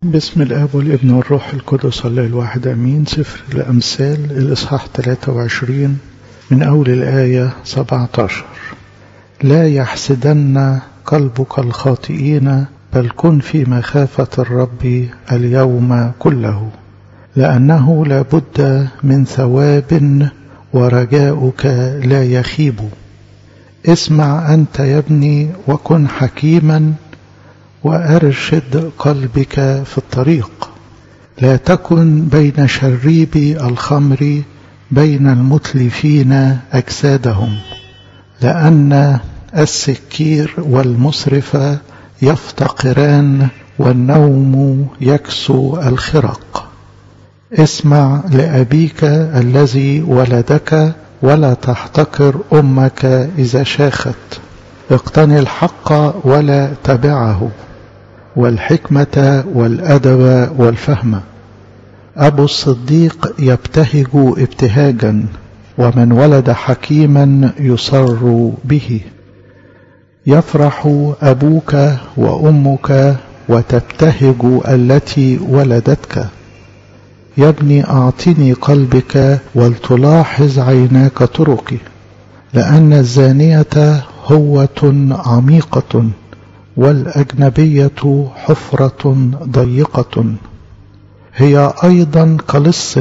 بسم الآب والابن والروح القدس الله الواحد أمين سفر الأمثال الإصحاح 23 من أول الآية 17 لا يحسدن قلبك الخاطئين بل كن في مخافة الرب اليوم كله لأنه لا بد من ثواب ورجاؤك لا يخيب اسمع أنت يا ابني وكن حكيما وأرشد قلبك في الطريق لا تكن بين شريبي الخمر بين المتلفين أجسادهم لأن السكير والمسرف يفتقران والنوم يكسو الخرق اسمع لأبيك الذي ولدك ولا تحتقر أمك إذا شاخت اقتني الحق ولا تبعه والحكمة والأدب والفهم أبو الصديق يبتهج ابتهاجا ومن ولد حكيما يصر به يفرح أبوك وأمك وتبتهج التي ولدتك يا ابني أعطني قلبك ولتلاحظ عيناك طرقي لأن الزانية هوة عميقة والأجنبية حفرة ضيقة هي أيضا كلص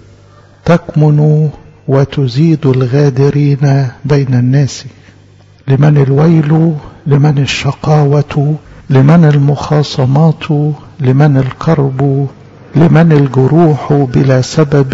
تكمن وتزيد الغادرين بين الناس لمن الويل لمن الشقاوة لمن المخاصمات لمن الكرب لمن الجروح بلا سبب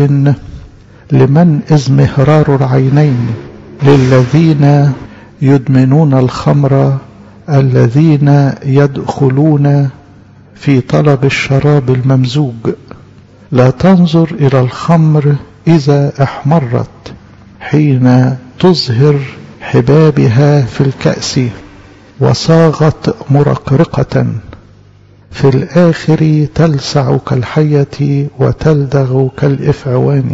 لمن ازمهرار العينين للذين يدمنون الخمر الذين يدخلون في طلب الشراب الممزوج لا تنظر إلى الخمر إذا احمرت حين تظهر حبابها في الكأس وصاغت مرقرقة في الآخر تلسع كالحية وتلدغ كالإفعوان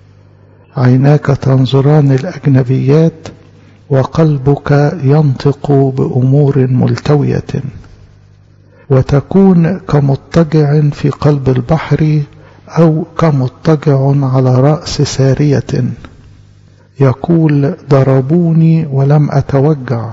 عيناك تنظران الأجنبيات وقلبك ينطق بأمور ملتوية وتكون كمضطجع في قلب البحر أو كمضطجع على رأس سارية يقول ضربوني ولم أتوجع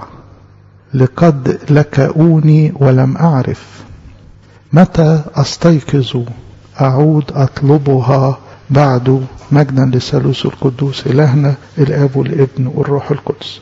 لقد لكؤوني ولم أعرف متى أستيقظ أعود أطلبها بعد مجدا للثالوث القدوس إلهنا الآب والابن والروح القدس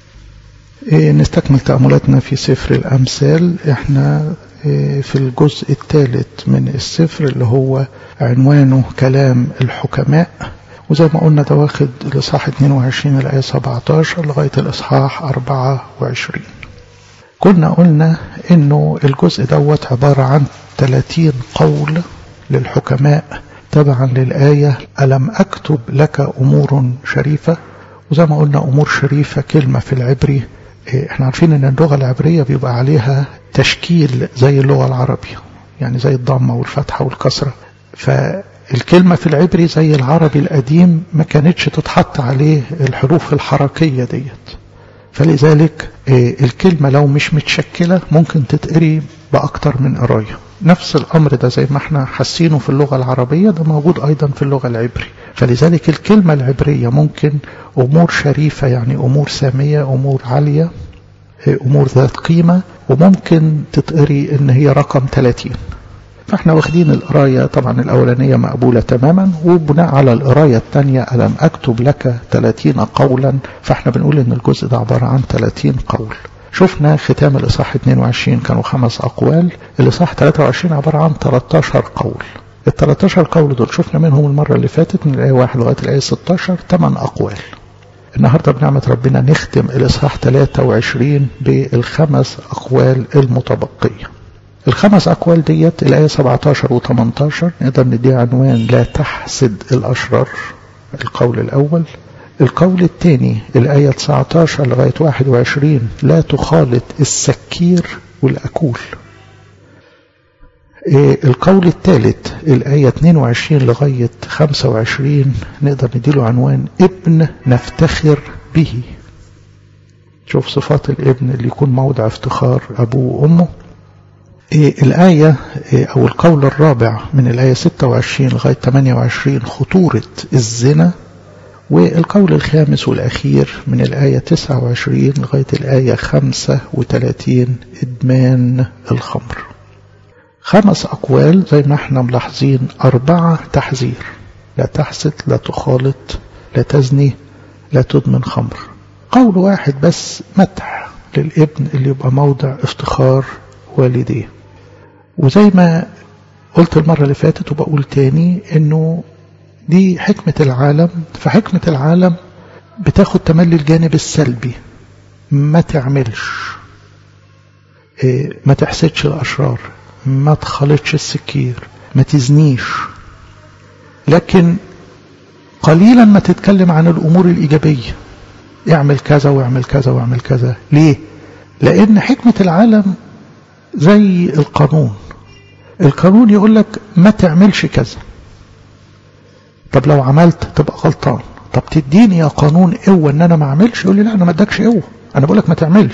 إيه نستكمل تأملاتنا في سفر الأمثال احنا إيه في الجزء الثالث من السفر اللي هو عنوانه كلام الحكماء وزي ما قلنا ده واخد الإصحاح 22 الآية 17 لغاية الإصحاح 24 كنا قلنا إنه الجزء دوت عبارة عن 30 قول للحكماء تبعا للآية ألم أكتب لك أمور شريفة وزي ما قلنا أمور شريفة كلمة في العبري احنا عارفين ان اللغة العبرية بيبقى عليها تشكيل زي اللغة العربية يعني زي الضمة والفتحة والكسرة فالكلمة في العبري زي العربي القديم ما كانتش تتحط عليه الحروف الحركية ديت فلذلك الكلمة لو مش متشكلة ممكن تتقري بأكتر من قراية نفس الأمر ده زي ما احنا حاسينه في اللغة العربية ده موجود أيضا في اللغة العبري فلذلك الكلمة العبرية ممكن أمور شريفة يعني أمور سامية أمور عالية أمور ذات قيمة وممكن تتقري إن هي رقم 30 فاحنا واخدين القراية طبعا الأولانية مقبولة تماما وبناء على القراية الثانية ألم أكتب لك 30 قولا فاحنا بنقول إن الجزء ده عبارة عن 30 قول شفنا ختام الإصحاح 22 كانوا خمس أقوال الإصحاح 23 عبارة عن 13 قول ال 13 قول دول شفنا منهم المرة اللي فاتت من الآية 1 لغاية الآية 16 8 أقوال النهاردة بنعمة ربنا نختم الإصحاح 23 بالخمس أقوال المتبقية الخمس أقوال ديت الآية 17 و 18 نقدر نديها عنوان لا تحسد الأشرار القول الأول القول الثاني الآية 19 لغاية 21 لا تخالط السكير والأكول القول الثالث الآية 22 لغاية 25 نقدر نديله عنوان ابن نفتخر به شوف صفات الابن اللي يكون موضع افتخار أبوه وأمه إيه الآية إيه أو القول الرابع من الآية 26 لغاية 28 خطورة الزنا والقول الخامس والأخير من الآية 29 لغاية الآية 35 إدمان الخمر خمس أقوال زي ما احنا ملاحظين أربعة تحذير لا تحسد لا تخالط لا تزني لا تدمن خمر قول واحد بس مدح للابن اللي يبقى موضع افتخار والديه وزي ما قلت المرة اللي فاتت وبقول تاني انه دي حكمة العالم فحكمة العالم بتاخد تملي الجانب السلبي ما تعملش ما تحسدش الأشرار ما تخلطش السكير ما تزنيش لكن قليلا ما تتكلم عن الأمور الإيجابية اعمل كذا واعمل كذا واعمل كذا ليه لأن حكمة العالم زي القانون القانون يقول لك ما تعملش كذا طب لو عملت تبقى غلطان طب تديني يا قانون قوة ان انا ما اعملش يقول لي لا انا ما ادكش قوة انا بقول لك ما تعملش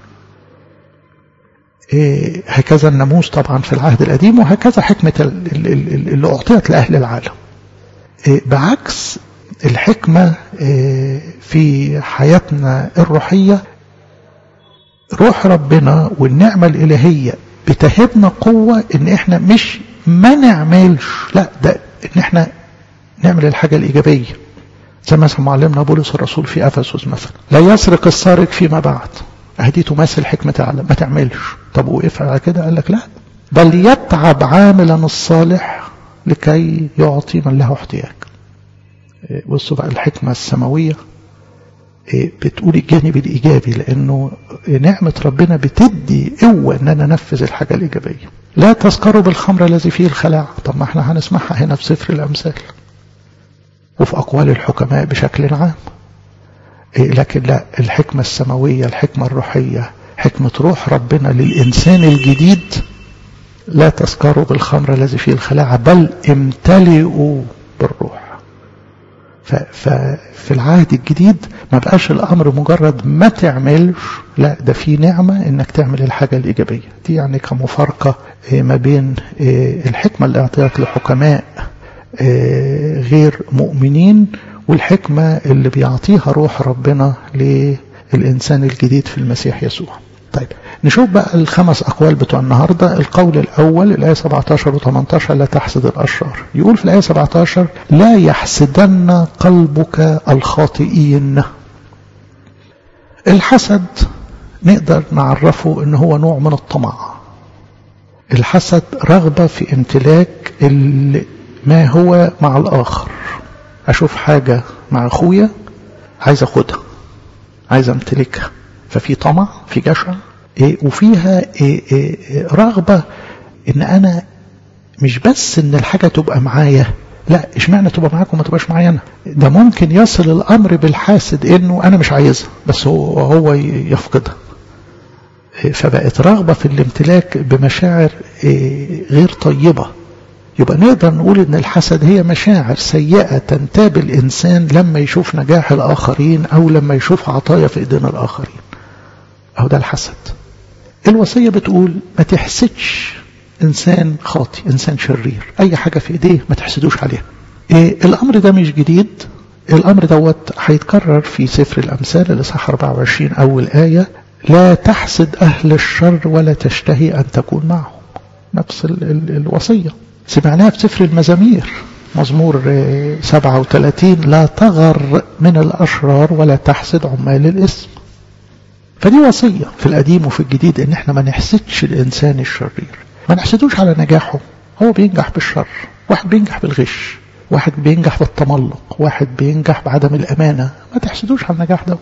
إيه هكذا الناموس طبعا في العهد القديم وهكذا حكمة اللي أعطيت لأهل العالم إيه بعكس الحكمة إيه في حياتنا الروحية روح ربنا والنعمة الإلهية بتهبنا قوة إن إحنا مش ما نعملش لا ده إن إحنا نعمل الحاجة الإيجابية زي مثلا معلمنا بولس الرسول في أفسس مثلا لا يسرق السارق فيما بعد أهدي تمثل حكمة العالم ما تعملش طب وقف على كده قال لك لا بل يتعب عاملا الصالح لكي يعطي من له احتياج بصوا بقى الحكمة السماوية بتقول الجانب الإيجابي لأنه نعمة ربنا بتدي قوة أن أنا أنفذ الحاجة الإيجابية لا تذكروا بالخمر الذي فيه الخلاع طب ما احنا هنسمعها هنا في سفر الأمثال وفي أقوال الحكماء بشكل عام لكن لا الحكمة السماوية الحكمة الروحية حكمة روح ربنا للإنسان الجديد لا تذكروا بالخمر الذي فيه الخلاعة بل امتلئوا بالروح ففي العهد الجديد ما بقاش الأمر مجرد ما تعملش لا ده في نعمة انك تعمل الحاجة الإيجابية دي يعني كمفارقة ما بين الحكمة اللي اعطيت لحكماء غير مؤمنين والحكمة اللي بيعطيها روح ربنا للإنسان الجديد في المسيح يسوع طيب نشوف بقى الخمس أقوال بتوع النهاردة القول الأول الآية 17 و 18 لا تحسد الأشرار يقول في الآية 17 لا يحسدن قلبك الخاطئين الحسد نقدر نعرفه ان هو نوع من الطمع الحسد رغبة في امتلاك ما هو مع الآخر أشوف حاجة مع أخويا عايز أخدها عايز أمتلكها ففي طمع في جشع إيه وفيها إيه إيه رغبة إن أنا مش بس إن الحاجة تبقى معايا لا اشمعنى تبقى معاك وما تبقاش معايا أنا ده ممكن يصل الأمر بالحاسد إنه أنا مش عايزها بس هو هو يفقدها فبقت رغبة في الامتلاك بمشاعر غير طيبة يبقى نقدر نقول ان الحسد هي مشاعر سيئة تنتاب الانسان لما يشوف نجاح الاخرين او لما يشوف عطايا في ايدين الاخرين اهو ده الحسد الوصية بتقول ما تحسدش انسان خاطي انسان شرير اي حاجة في ايديه ما تحسدوش عليها إيه الامر ده مش جديد الامر دوت هيتكرر في سفر الامثال الاصحاح 24 اول آية لا تحسد اهل الشر ولا تشتهي ان تكون معهم نفس ال ال الوصيه سمعناها في سفر المزامير مزمور 37 لا تغر من الأشرار ولا تحسد عمال الاسم فدي وصية في القديم وفي الجديد ان احنا ما نحسدش الانسان الشرير ما نحسدوش على نجاحه هو بينجح بالشر واحد بينجح بالغش واحد بينجح بالتملق واحد بينجح بعدم الأمانة ما تحسدوش على النجاح دوت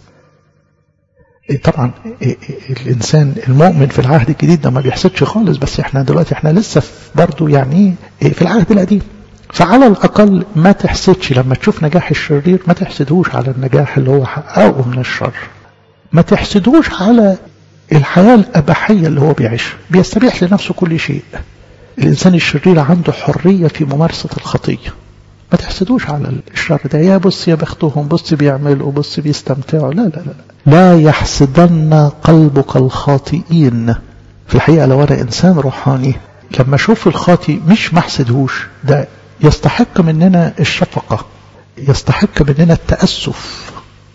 طبعا الانسان المؤمن في العهد الجديد ده ما بيحسدش خالص بس احنا دلوقتي احنا لسه برضه يعني في العهد القديم فعلى الاقل ما تحسدش لما تشوف نجاح الشرير ما تحسدوش على النجاح اللي هو حققه من الشر ما تحسدوش على الحياة الأبحية اللي هو بيعيشها بيستبيح لنفسه كل شيء الإنسان الشرير عنده حرية في ممارسة الخطية ما تحسدوش على الشر ده يا بص يا بختهم بص بيعملوا بص بيستمتعوا لا لا لا لا يحسدن قلبك الخاطئين في الحقيقة لو أنا إنسان روحاني لما أشوف الخاطي مش محسدهوش ده يستحق مننا الشفقة يستحق مننا التأسف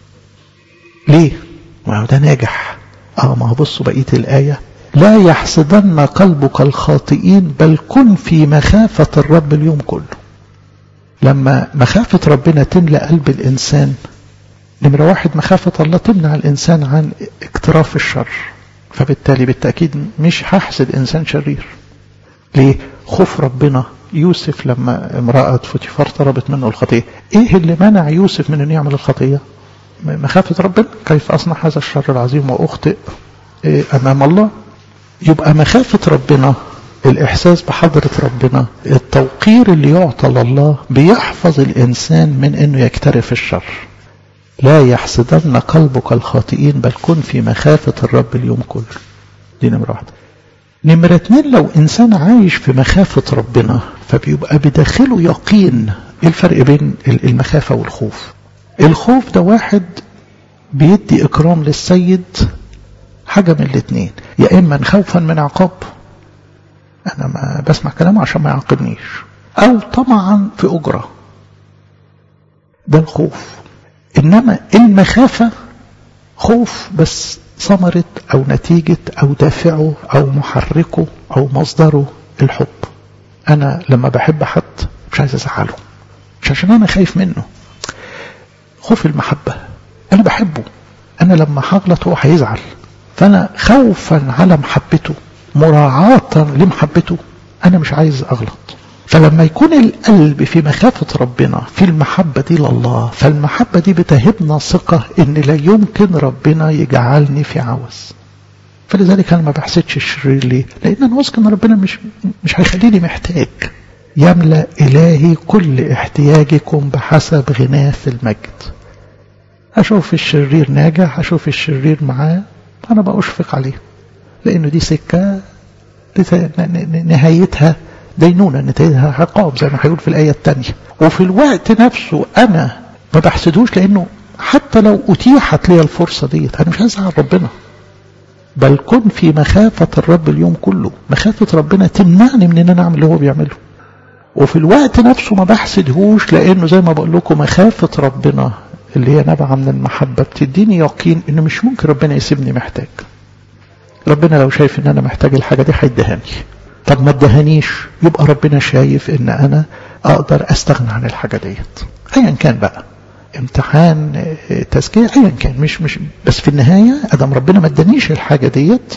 ليه؟ ما هو ده ناجح اه ما هو بصوا بقية الآية لا يحسدن قلبك الخاطئين بل كن في مخافة الرب اليوم كله لما مخافة ربنا تملأ قلب الإنسان نمرة واحد مخافة الله تمنع الإنسان عن اقتراف الشر فبالتالي بالتأكيد مش هحسد إنسان شرير ليه؟ خوف ربنا يوسف لما امرأة فوتيفار طلبت منه الخطية ايه اللي منع يوسف من انه يعمل الخطية مخافة ربنا كيف أصنع هذا الشر العظيم وأخطئ أمام الله يبقى مخافة ربنا الإحساس بحضرة ربنا التوقير اللي يعطى لله بيحفظ الإنسان من أنه يكترف الشر لا يحسدن قلبك الخاطئين بل كن في مخافة الرب اليوم كله دي نمرة واحدة نمرة اتنين لو إنسان عايش في مخافة ربنا فبيبقى بداخله يقين ايه الفرق بين المخافة والخوف الخوف ده واحد بيدي إكرام للسيد حاجة من الاتنين يا إما خوفا من عقاب أنا ما بسمع كلامه عشان ما يعاقبنيش أو طمعا في أجرة ده الخوف إنما المخافة خوف بس ثمرة أو نتيجة أو دافعه أو محركه أو مصدره الحب أنا لما بحب حد مش عايز أزعله مش عشان أنا خايف منه خوف المحبة أنا بحبه أنا لما هغلط هو هيزعل فأنا خوفا على محبته مراعاة لمحبته أنا مش عايز أغلط فلما يكون القلب في مخافة ربنا في المحبة دي لله فالمحبة دي بتهبنا ثقة إن لا يمكن ربنا يجعلني في عوز فلذلك أنا ما بحسدش الشرير ليه؟ لأن أنا واثق إن ربنا مش مش هيخليني محتاج يملأ إلهي كل احتياجكم بحسب غناه في المجد أشوف الشرير ناجح أشوف الشرير معاه أنا بأشفق عليه لأنه دي سكة نهايتها دينونة نتائجها عقاب زي ما هيقول في الآية الثانية وفي الوقت نفسه أنا ما بحسدوش لأنه حتى لو أتيحت لي الفرصة ديت أنا مش هزعل ربنا بل كن في مخافة الرب اليوم كله مخافة ربنا تمنعني من ان انا اعمل اللي هو بيعمله وفي الوقت نفسه ما بحسدهوش لانه زي ما بقول لكم مخافة ربنا اللي هي نابعة من المحبة بتديني يقين انه مش ممكن ربنا يسيبني محتاج ربنا لو شايف ان انا محتاج الحاجة دي هيدهاني طب ما ادهانيش يبقى ربنا شايف ان انا اقدر استغنى عن الحاجة ديت ايا كان بقى امتحان تزكية ايا كان مش مش بس في النهاية ادم ربنا ما ادانيش الحاجة ديت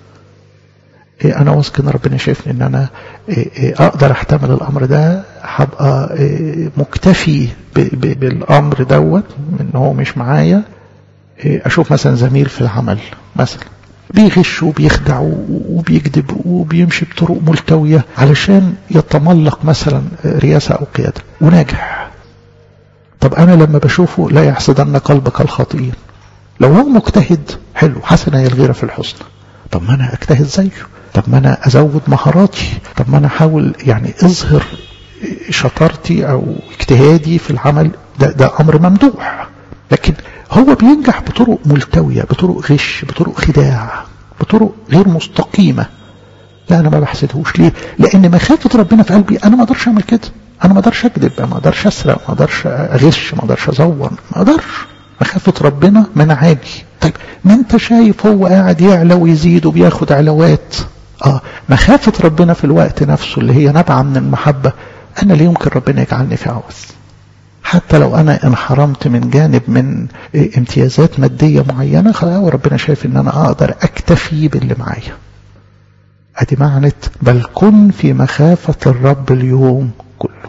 انا واثق ان ربنا شايفني ان انا اقدر احتمل الامر ده هبقى مكتفي بالامر دوت ان هو مش معايا اشوف مثلا زميل في العمل مثلا بيغش وبيخدع وبيكذب وبيمشي بطرق ملتوية علشان يتملق مثلا رئاسة أو قيادة وناجح طب أنا لما بشوفه لا يحسدن قلبك الخاطئين لو هو مجتهد حلو حسن هي الغيرة في الحسنى طب ما أنا أجتهد زيه طب ما أنا أزود مهاراتي طب ما أنا أحاول يعني أظهر شطارتي أو اجتهادي في العمل ده, ده أمر ممدوح لكن هو بينجح بطرق ملتوية بطرق غش بطرق خداع بطرق غير مستقيمة لا أنا ما بحسدهوش ليه لأن مخافة ربنا في قلبي أنا ما أقدرش أعمل كده أنا ما أقدرش أكذب ما أقدرش أسرق ما أقدرش أغش ما أقدرش أزور ما أقدرش مخافة ربنا منعاني طيب ما أنت شايف هو قاعد يعلى ويزيد وبياخد علاوات آه مخافة ربنا في الوقت نفسه اللي هي نابعة من المحبة أنا لا يمكن ربنا يجعلني في عوز حتى لو أنا انحرمت من جانب من امتيازات مادية معينة خلاص ربنا شايف إن أنا أقدر أكتفي باللي معايا أدي معنى بل كن في مخافة الرب اليوم كله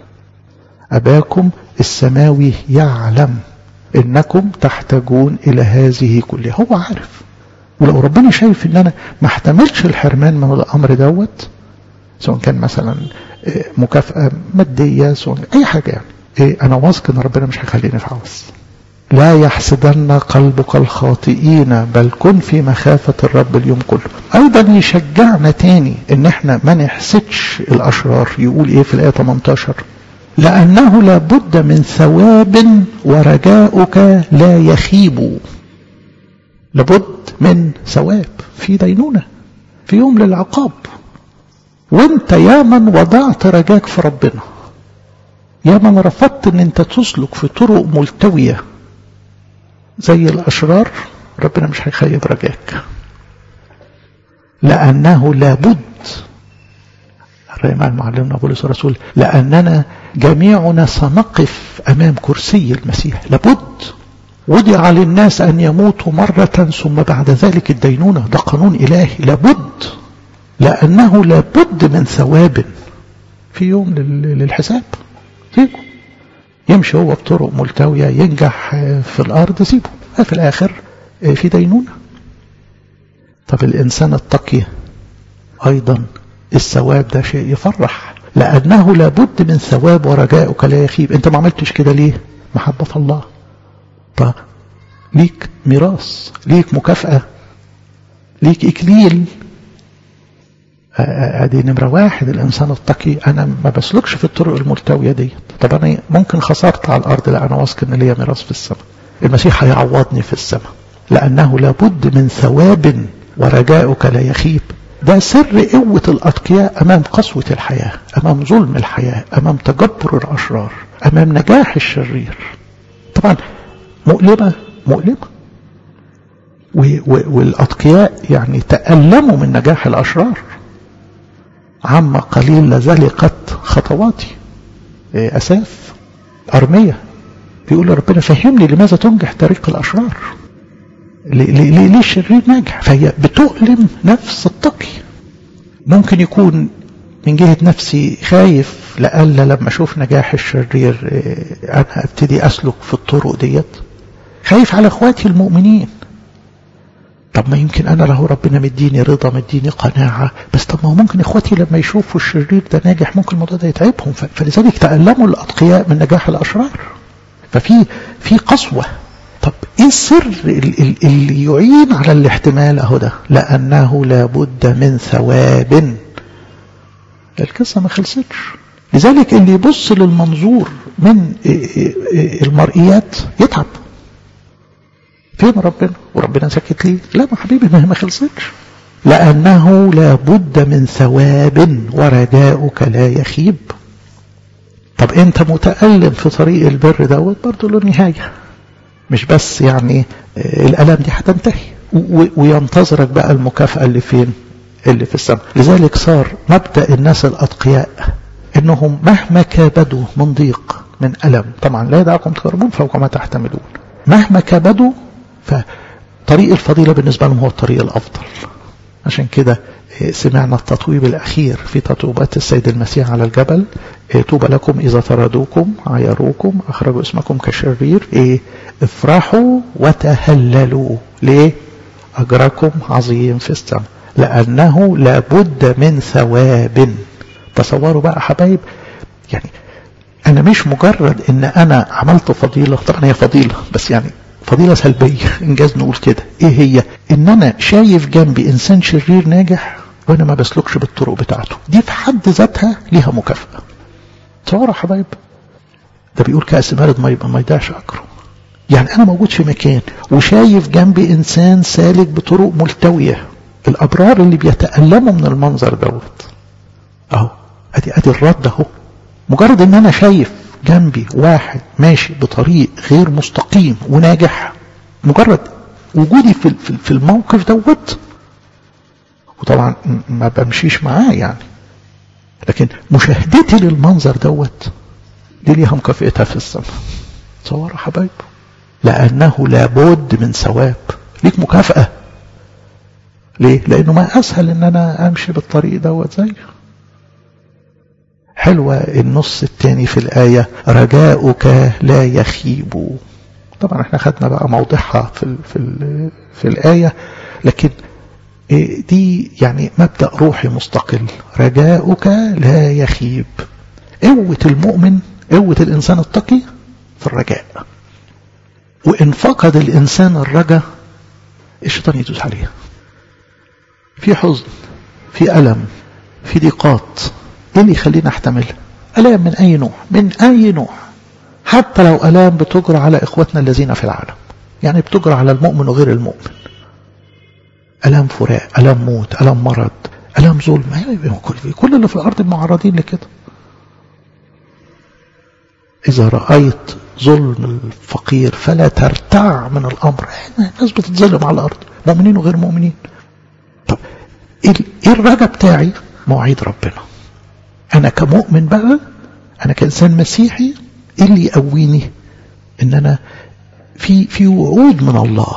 أباكم السماوي يعلم إنكم تحتاجون إلى هذه كلها هو عارف ولو ربنا شايف إن أنا ما احتملش الحرمان من الأمر دوت سواء كان مثلا مكافأة مادية سواء أي حاجة يعني إيه أنا واثق إن ربنا مش هيخليني في عوز لا يحسدن قلبك الخاطئين بل كن في مخافة الرب اليوم كله أيضا يشجعنا تاني إن احنا ما نحسدش الأشرار يقول إيه في الآية 18 لأنه لابد من ثواب ورجاؤك لا يخيب لابد من ثواب في دينونة في يوم للعقاب وانت يا من وضعت رجاك في ربنا يا من رفضت ان انت تسلك في طرق ملتوية زي الاشرار ربنا مش هيخيب رجاك لانه لابد مع معلمنا بولس الرسول لاننا جميعنا سنقف امام كرسي المسيح لابد وضع للناس ان يموتوا مرة ثم بعد ذلك الدينونة ده قانون الهي لابد لانه لابد من ثواب في يوم للحساب سيبه يمشي هو بطرق ملتوية ينجح في الأرض سيبه في الآخر في دينونة طب الإنسان التقي أيضا الثواب ده شيء يفرح لأنه لابد من ثواب ورجاؤك لا يخيب أنت ما عملتش كده ليه محبة الله طب ليك ميراث ليك مكافأة ليك إكليل ادي نمرة واحد الانسان التقي انا ما بسلكش في الطرق الملتوية دي طب انا ممكن خسرت على الارض لا انا واثق ان ليا ميراث في السماء المسيح هيعوضني في السماء لانه لابد من ثواب ورجاؤك لا يخيب ده سر قوة الأتقياء أمام قسوة الحياة أمام ظلم الحياة أمام تجبر الأشرار أمام نجاح الشرير طبعا مؤلمة مؤلمة والأتقياء يعني تألموا من نجاح الأشرار عما قليل لزلقت خطواتي أساف أرمية بيقول ربنا فهمني لماذا تنجح طريق الأشرار ليه, ليه الشرير ناجح فهي بتؤلم نفس التقي ممكن يكون من جهة نفسي خايف لألا لما أشوف نجاح الشرير أنا أبتدي أسلك في الطرق ديت خايف على إخواتي المؤمنين طب ما يمكن انا له ربنا مديني رضا مديني قناعة بس طب ما هو ممكن اخواتي لما يشوفوا الشرير ده ناجح ممكن الموضوع ده يتعبهم فلذلك تألموا الاتقياء من نجاح الاشرار ففي في قسوة طب ايه السر اللي يعين على الاحتمال اهو ده لانه لابد من ثواب القصة ما خلصتش لذلك اللي يبص للمنظور من المرئيات يتعب فين ربنا وربنا سكت ليه لا ما حبيبي ما هي ما خلصتش لأنه لابد من ثواب ورجاؤك لا يخيب طب انت متألم في طريق البر دوت برضه له نهاية مش بس يعني الألم دي هتنتهي وينتظرك بقى المكافأة اللي فين اللي في السماء لذلك صار مبدأ الناس الأتقياء انهم مهما كابدوا من ضيق من ألم طبعا لا يدعكم تقربون فوق ما تحتملون مهما كابدوا فطريق الفضيلة بالنسبة لهم هو الطريق الأفضل عشان كده سمعنا التطويب الأخير في تطويبات السيد المسيح على الجبل طوبى لكم إذا طردوكم عيروكم أخرجوا اسمكم كشرير إيه افرحوا وتهللوا ليه أجركم عظيم في السماء لأنه لابد من ثواب تصوروا بقى حبايب يعني أنا مش مجرد إن أنا عملت فضيلة طبعا هي فضيلة بس يعني فضيلة سلبية إنجاز نقول كده إيه هي إن أنا شايف جنبي إنسان شرير ناجح وأنا ما بسلكش بالطرق بتاعته دي في حد ذاتها ليها مكافأة تصوروا يا حبايب ده بيقول كأس بارد ما يبقى ما يضيعش أجره يعني أنا موجود في مكان وشايف جنبي إنسان سالك بطرق ملتوية الأبرار اللي بيتألموا من المنظر دوت أهو أدي أدي الرد أهو مجرد إن أنا شايف جنبي واحد ماشي بطريق غير مستقيم وناجح مجرد وجودي في في الموقف دوت وطبعا ما بمشيش معاه يعني لكن مشاهدتي للمنظر دوت دي ليها مكافئتها في السماء تصوروا حبايب لأنه لابد من ثواب ليك مكافأة ليه؟ لأنه ما أسهل إن أنا أمشي بالطريق دوت زيه حلوة النص الثاني في الآية رجاؤك لا يخيب طبعا احنا خدنا بقى موضعها في ال في ال في الآية لكن دي يعني مبدأ روحي مستقل رجاؤك لا يخيب قوة المؤمن قوة الإنسان التقي في الرجاء وإن فقد الإنسان الرجاء الشيطان يدوس عليه في حزن في ألم في ضيقات ايه اللي يخلينا احتمل الام من اي نوع من اي نوع حتى لو الام بتجرى على اخوتنا الذين في العالم يعني بتجرى على المؤمن وغير المؤمن ألام فراق ألام موت ألام مرض ألام ظلم كل اللي في الأرض معرضين لكده إذا رأيت ظلم الفقير فلا ترتع من الأمر الناس بتتظلم على الأرض مؤمنين وغير مؤمنين طب إيه الرجا بتاعي مواعيد ربنا أنا كمؤمن بقى أنا كإنسان مسيحي إيه اللي يقويني إن أنا في في وعود من الله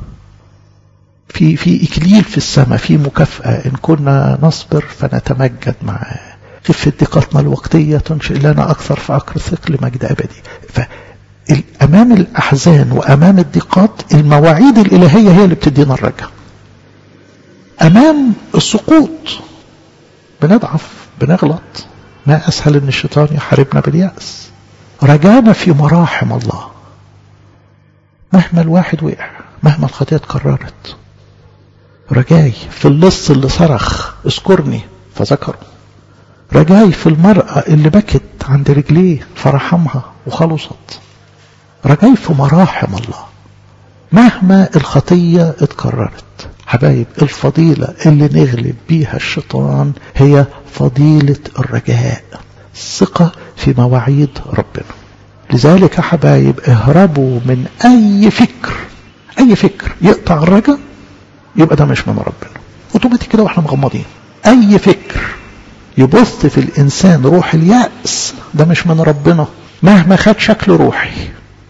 في في إكليل في السماء في مكافأة إن كنا نصبر فنتمجد معاه خفة ضيقتنا الوقتية تنشئ لنا أكثر فأكثر ثقل مجد أبدي فأمام الأحزان وأمام الضيقات المواعيد الإلهية هي اللي بتدينا الرجاء أمام السقوط بنضعف بنغلط ما أسهل أن الشيطان يحاربنا باليأس رجانا في مراحم الله مهما الواحد وقع مهما الخطيئة اتكررت رجاي في اللص اللي صرخ اذكرني فذكره رجاي في المرأة اللي بكت عند رجليه فرحمها وخلصت رجاي في مراحم الله مهما الخطية اتكررت حبايب الفضيلة اللي نغلب بيها الشيطان هي فضيلة الرجاء الثقة في مواعيد ربنا لذلك يا حبايب اهربوا من أي فكر أي فكر يقطع الرجاء يبقى ده مش من ربنا اوتوماتيك كده واحنا مغمضين أي فكر يبث في الإنسان روح اليأس ده مش من ربنا مهما خد شكل روحي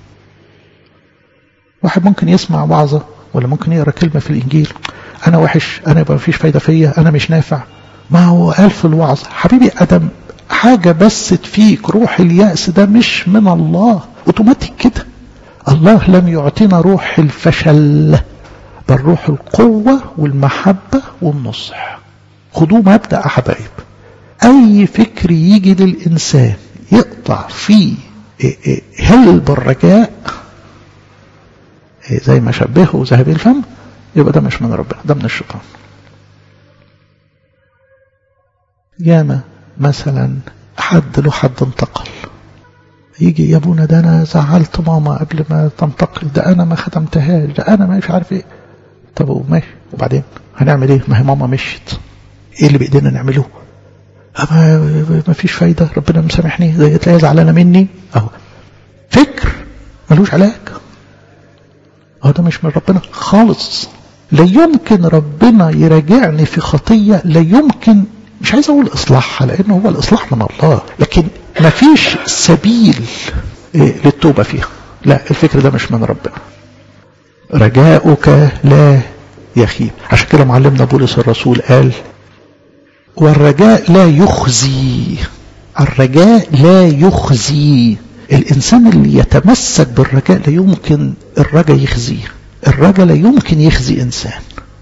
واحد ممكن يسمع وعظة ولا ممكن يقرأ كلمة في الإنجيل أنا وحش أنا يبقى مفيش فايدة فيا أنا مش نافع ما هو قال في الوعظ حبيبي أدم حاجة بست فيك روح اليأس ده مش من الله اوتوماتيك كده الله لم يعطينا روح الفشل بل روح القوة والمحبة والنصح خدوه مبدأ يا حبايب أي فكر يجي للإنسان يقطع فيه هلب الرجاء زي ما شبهه ذهب الفم يبقى ده مش من ربنا ده من الشيطان ياما مثلا حد له حد انتقل يجي يا ابونا ده انا زعلت ماما قبل ما تنتقل ده انا ما خدمتهاش ده انا مش عارف ايه طب ماشي وبعدين هنعمل ايه ما هي ماما مشيت ايه اللي بايدينا نعمله ما فيش فايدة ربنا مسامحني زي تلاقي زعلانة مني اهو فكر ملوش علاج اهو ده مش من ربنا خالص لا يمكن ربنا يراجعني في خطية لا يمكن مش عايز اقول اصلاحها لانه هو الاصلاح من الله لكن ما فيش سبيل للتوبة فيها لا الفكر ده مش من ربنا رجاؤك لا يخيب عشان كده معلمنا بولس الرسول قال والرجاء لا يخزي الرجاء لا يخزي الإنسان اللي يتمسك بالرجاء لا يمكن الرجاء يخزيه الرجاء لا يمكن يخزي إنسان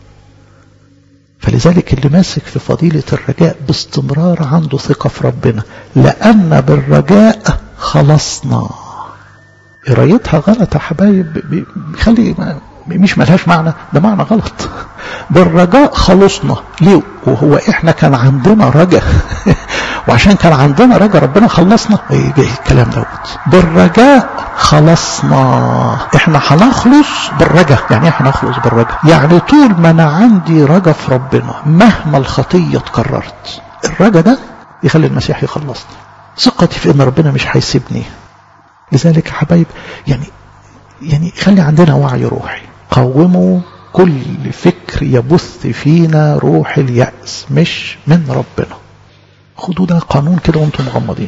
فلذلك اللي ماسك في فضيلة الرجاء باستمرار عنده ثقة في ربنا لأن بالرجاء خلصنا قرايتها غلط يا حبايب بيخلي مش ملهاش معنى ده معنى غلط بالرجاء خلصنا ليه وهو احنا كان عندنا رجاء وعشان كان عندنا رجاء ربنا خلصنا ايه الكلام دوت بالرجاء خلصنا احنا هنخلص بالرجاء يعني ايه هنخلص بالرجاء يعني طول ما انا عندي رجاء في ربنا مهما الخطيه اتكررت الرجاء ده يخلي المسيح يخلصني ثقتي في ان ربنا مش هيسيبني لذلك يا حبايب يعني يعني خلي عندنا وعي روحي قوموا كل فكر يبث فينا روح اليأس مش من ربنا خدوا ده قانون كده وانتم مغمضين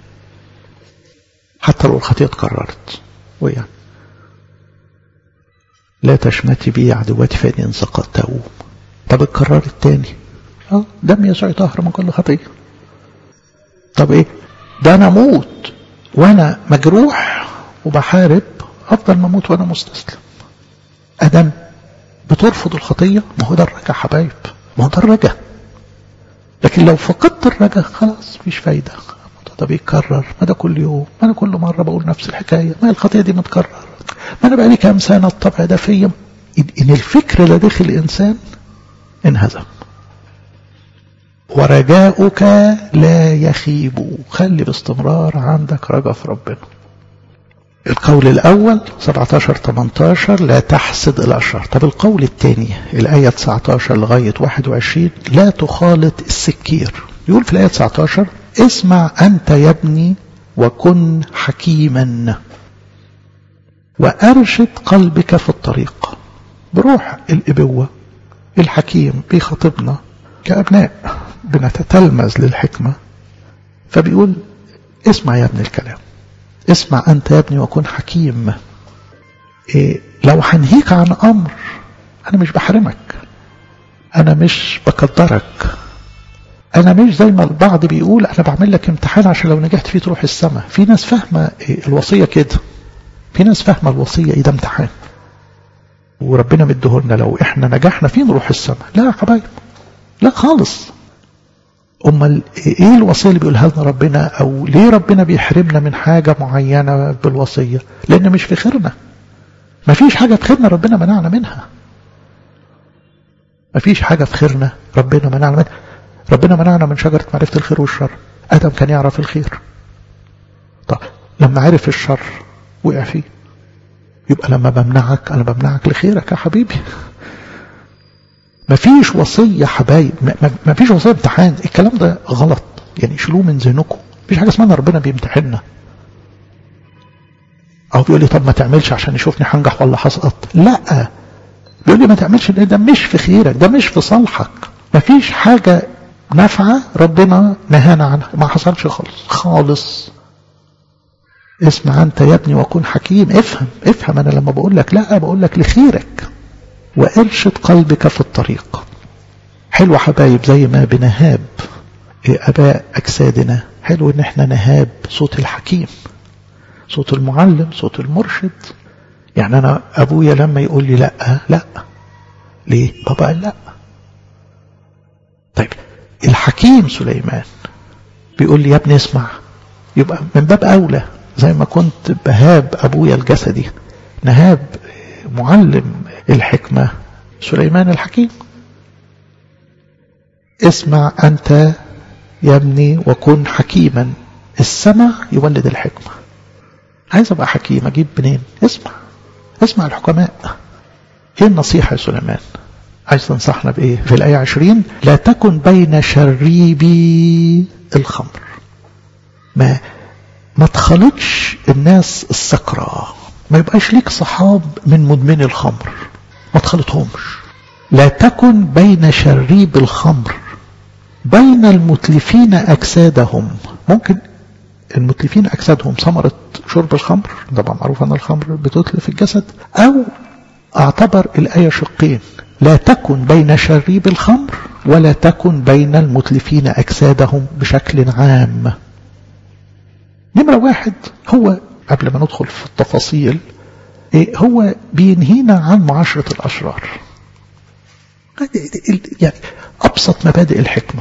حتى لو الخطيئة اتكررت ويعني لا تشمتي بي عدواتي فإني إن سقطت أقوم طب اتكررت تاني اه دم يسوع يطهر من كل خطية طب ايه ده انا اموت وانا مجروح وبحارب افضل ما اموت وانا مستسلم ادم بترفض الخطيه ما هو ده الرجا حبايب ما هو ده الرجا لكن لو فقدت الرجا خلاص مفيش فايده ده بيتكرر ما ده كل يوم ما انا كل مره بقول نفس الحكايه ما الخطيه دي متكرر ما انا بقالي كام سنه الطبع ده فيا ان الفكر اللي داخل الانسان انهزم ورجاؤك لا يخيب خلي باستمرار عندك رجا في ربنا القول الأول 17 18 لا تحسد الأشرار طب القول الثاني الآية 19 لغاية 21 لا تخالط السكير يقول في الآية 19 اسمع أنت يا ابني وكن حكيما وأرشد قلبك في الطريق بروح الإبوة الحكيم بيخاطبنا كأبناء بنتتلمذ للحكمة فبيقول اسمع يا ابن الكلام اسمع أنت يا ابني وكن حكيم إيه لو هنهيك عن أمر أنا مش بحرمك أنا مش بقدرك أنا مش زي ما البعض بيقول أنا بعمل لك امتحان عشان لو نجحت فيه تروح السماء في ناس فاهمة إيه الوصية كده في ناس فاهمة الوصية إيه ده امتحان وربنا مديهولنا لو إحنا نجحنا فيه نروح السماء لا يا حبايب لا خالص امال ايه الوصيه اللي بيقولها لنا ربنا او ليه ربنا بيحرمنا من حاجه معينه بالوصيه لان مش في خيرنا ما فيش حاجه في خيرنا ربنا منعنا منها ما فيش حاجه في خيرنا ربنا منعنا منها ربنا منعنا من شجره معرفه الخير والشر ادم كان يعرف الخير طب لما عرف الشر وقع فيه يبقى لما بمنعك انا بمنعك لخيرك يا حبيبي مفيش وصية حبايب مفيش وصية امتحان الكلام ده غلط يعني شيلوه من ذهنكم مفيش حاجة اسمها ربنا بيمتحننا أو بيقول لي طب ما تعملش عشان يشوفني هنجح ولا هسقط لا بيقول لي ما تعملش ده مش في خيرك ده مش في صالحك مفيش حاجة نافعة ربنا نهانا عنها ما حصلش خالص خالص اسمع أنت يا ابني وكن حكيم افهم افهم أنا لما بقول لك لا بقول لك لخيرك وارشد قلبك في الطريق حلو حبايب زي ما بنهاب اباء اجسادنا حلو ان احنا نهاب صوت الحكيم صوت المعلم صوت المرشد يعني انا ابويا لما يقول لي لا لا ليه بابا قال لا طيب الحكيم سليمان بيقول لي يا ابني اسمع يبقى من باب اولى زي ما كنت بهاب ابويا الجسدي نهاب معلم الحكمة سليمان الحكيم اسمع أنت يا ابني وكن حكيما السمع يولد الحكمة عايز أبقى حكيم أجيب منين اسمع اسمع الحكماء ايه النصيحة يا سليمان عايز تنصحنا بايه في الآية عشرين لا تكن بين شريبي الخمر ما ما تخلطش الناس السكرة ما يبقاش ليك صحاب من مدمن الخمر ما تخلطهمش لا تكن بين شريب الخمر بين المتلفين أجسادهم ممكن المتلفين أجسادهم ثمرة شرب الخمر طبعا معروف أن الخمر بتتلف الجسد أو اعتبر الآية شقين لا تكن بين شريب الخمر ولا تكن بين المتلفين أجسادهم بشكل عام نمرة واحد هو قبل ما ندخل في التفاصيل إيه هو بينهينا عن معاشرة الأشرار يعني أبسط مبادئ الحكمة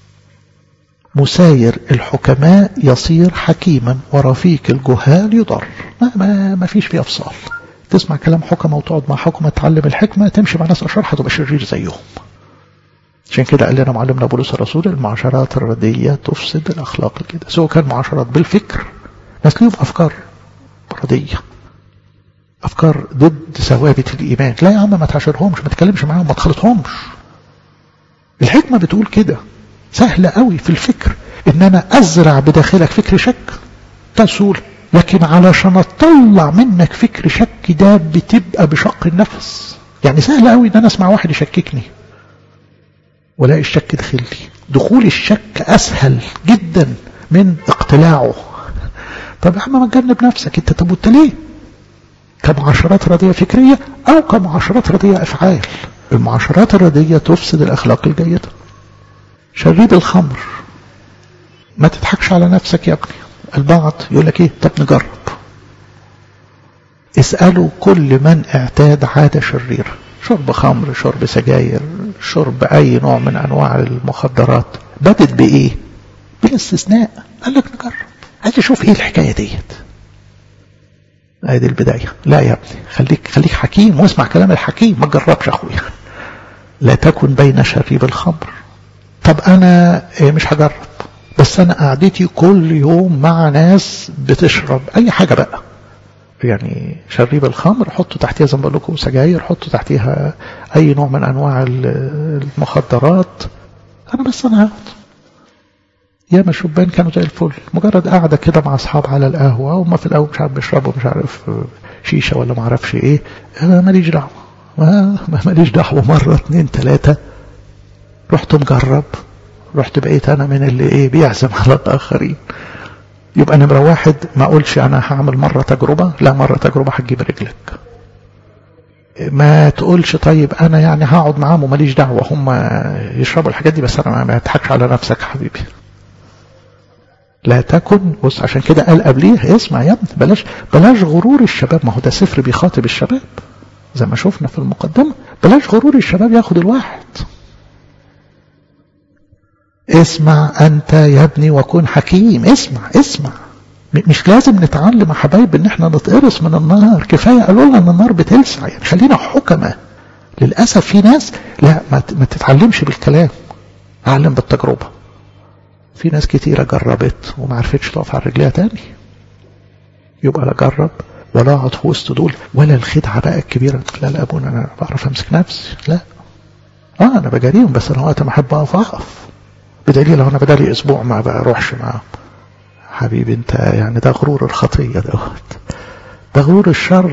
مساير الحكماء يصير حكيما ورفيق الجهال يضر ما, ما, ما فيش فيه أفصال تسمع كلام حكمة وتقعد مع حكمة تعلم الحكمة تمشي مع ناس أشرار هتبقى شرير زيهم عشان كده قال لنا معلمنا بولس الرسول المعاشرات الردية تفسد الأخلاق كده سواء كان معاشرات بالفكر ناس ليهم أفكار ردية أفكار ضد ثوابت الإيمان لا يا عم ما تعاشرهمش ما تكلمش معاهم ما تخلطهمش الحكمة بتقول كده سهلة قوي في الفكر إن أنا أزرع بداخلك فكر شك تسهول لكن علشان أطلع منك فكر شك ده بتبقى بشق النفس يعني سهل قوي إن أنا أسمع واحد يشككني ولاقي الشك دخل لي دخول الشك أسهل جدا من اقتلاعه طب يا عم ما تجنب نفسك انت طب وانت ليه كمعاشرات ردية فكرية او كمعاشرات ردية افعال المعاشرات الردية تفسد الاخلاق الجيدة شريب الخمر ما تضحكش على نفسك يا ابني البعض يقول لك ايه طب نجرب اسألوا كل من اعتاد عادة شريرة شرب خمر شرب سجاير شرب اي نوع من انواع المخدرات بدت بايه بالاستثناء قال لك نجرب عايز اشوف ايه الحكايه ديت ادي البدايه لا يا ابني خليك خليك حكيم واسمع كلام الحكيم ما تجربش اخويا لا تكن بين شريب الخمر طب انا مش هجرب بس انا قعدتي كل يوم مع ناس بتشرب اي حاجه بقى يعني شريب الخمر حطوا تحتها زي ما بقول لكم سجاير حطوا تحتها اي نوع من انواع المخدرات انا بس انا هاخد ياما الشبان كانوا زي الفل مجرد قاعدة كده مع أصحاب على القهوة وما في الأول مش عارف بيشربوا مش عارف شيشة ولا ما عارفش إيه ماليش دعوة ما ماليش دعوة مرة اتنين تلاتة رحت مجرب رحت بقيت أنا من اللي إيه بيعزم على الآخرين يبقى نمرة واحد ما أقولش أنا هعمل مرة تجربة لا مرة تجربة هتجيب رجلك ما تقولش طيب أنا يعني هقعد معاهم وماليش دعوة هم يشربوا الحاجات دي بس أنا ما تضحكش على نفسك حبيبي لا تكن بص عشان كده قال قبليه اسمع يا ابني بلاش بلاش غرور الشباب ما هو ده سفر بيخاطب الشباب زي ما شفنا في المقدمة بلاش غرور الشباب ياخد الواحد اسمع أنت يا ابني وكن حكيم اسمع اسمع مش لازم نتعلم يا حبايب ان احنا نتقرص من النار كفاية قالوا لنا ان النار بتلسع يعني خلينا حكمة للأسف في ناس لا ما تتعلمش بالكلام علم بالتجربة في ناس كتيرة جربت وما عرفتش تقف على رجليها تاني يبقى لا جرب ولا اقعد في وسط دول ولا الخدعة بقى الكبيرة لا لا ابونا انا بعرف امسك نفسي لا اه انا بجاريهم بس انا وقت ما احب اقف اقف بدليل لو انا بدالي اسبوع ما بروحش معاهم حبيبي انت يعني ده غرور الخطية دوت ده غرور الشر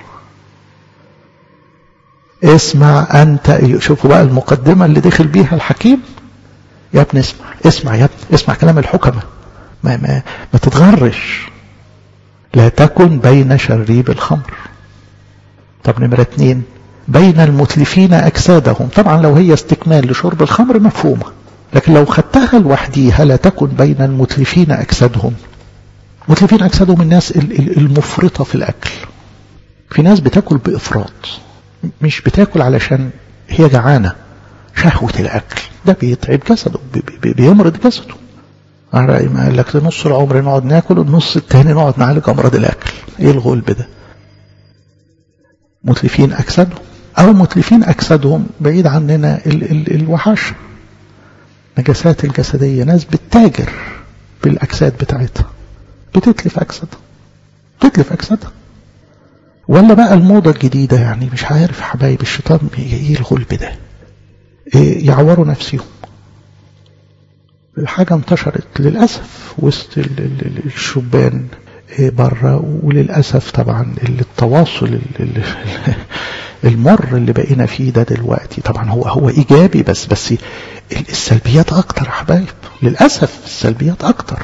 اسمع انت شوفوا بقى المقدمة اللي دخل بيها الحكيم يا ابني اسمع اسمع يا ابني اسمع كلام الحكمة ما, ما, ما تتغرش لا تكن بين شريب الخمر طب نمرة اتنين بين المتلفين أجسادهم طبعا لو هي استكمال لشرب الخمر مفهومة لكن لو خدتها لوحديها لا تكن بين المتلفين أجسادهم متلفين أجسادهم الناس المفرطة في الأكل في ناس بتاكل بإفراط مش بتاكل علشان هي جعانة شهوة الأكل ده بيتعب جسده بيمرض جسده على ما قال لك نص العمر نقعد ناكل والنص التاني نقعد نعالج أمراض الأكل إيه الغلب ده متلفين أجسادهم أو متلفين أجسادهم بعيد عننا ال ال الوحش نجاسات الجسدية ناس بتتاجر بالأجساد بتاعتها بتتلف أجسادها بتتلف أجسادها ولا بقى الموضة الجديدة يعني مش عارف حبايب الشيطان ايه الغلب ده إيه يعوروا نفسهم الحاجة انتشرت للأسف وسط الشبان بره وللأسف طبعا التواصل المر اللي بقينا فيه ده دلوقتي طبعا هو هو إيجابي بس بس السلبيات أكتر يا حبايب للأسف السلبيات أكتر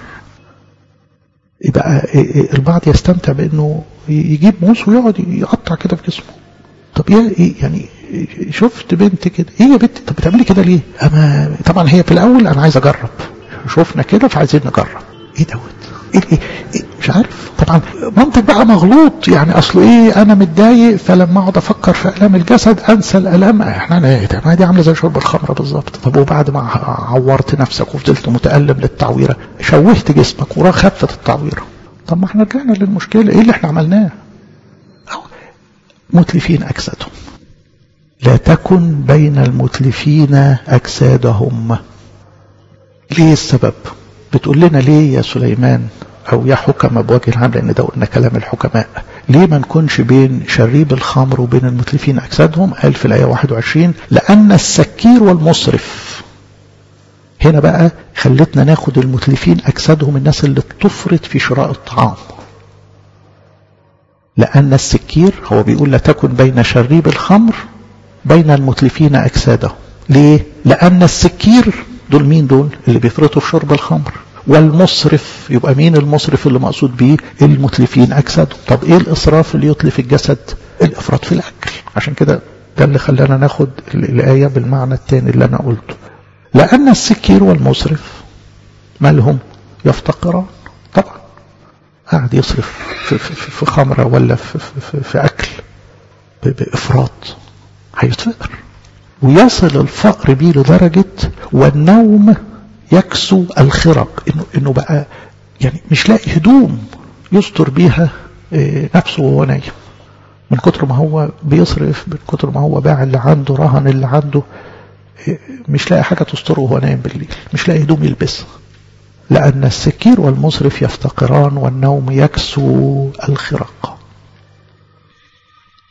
يبقى البعض يستمتع بأنه يجيب موس ويقعد يقطع كده في جسمه طب ايه يعني شفت بنت كده ايه يا بنت طب بتعملي كده ليه اما طبعا هي في الاول انا عايز اجرب شفنا كده فعايزين نجرب ايه دوت إيه, إيه, إيه مش عارف طبعا منطق بقى مغلوط يعني اصل ايه انا متضايق فلما اقعد افكر في الام الجسد انسى الالام احنا ايه ما دي عامله زي شرب الخمره بالظبط طب وبعد ما عورت نفسك وفضلت متالم للتعويره شوهت جسمك وراه خفت التعويره طب ما احنا رجعنا للمشكله ايه اللي احنا عملناه متلفين اجسادهم لا تكن بين المتلفين اجسادهم ليه السبب بتقول لنا ليه يا سليمان او يا حكماء بوجه العام لان ده قلنا كلام الحكماء ليه ما نكونش بين شريب الخمر وبين المتلفين اجسادهم قال في الايه 21 لان السكير والمسرف هنا بقى خلتنا ناخد المتلفين اجسادهم الناس اللي بتفرط في شراء الطعام لان السكير هو بيقول لا تكن بين شريب الخمر بين المتلفين اجسادهم ليه لان السكير دول مين دول اللي بيفرطوا في شرب الخمر والمصرف يبقى مين المصرف اللي مقصود بيه المتلفين اجسادهم طب ايه الاسراف اللي يتلف الجسد الافراط في الاكل عشان كده ده اللي خلانا ناخد الايه بالمعنى الثاني اللي انا قلته لان السكير والمصرف مالهم يفتقران طبعا قاعد يصرف في, في, في, في خمره ولا في, في, في اكل بافراط هيتفقر ويصل الفقر بيه لدرجة والنوم يكسو الخرق إنه, إنه بقى يعني مش لاقي هدوم يستر بيها نفسه وهو نايم من كتر ما هو بيصرف من كتر ما هو باع اللي عنده رهن اللي عنده مش لاقي حاجة تستره وهو نايم بالليل مش لاقي هدوم يلبسها لأن السكير والمصرف يفتقران والنوم يكسو الخرق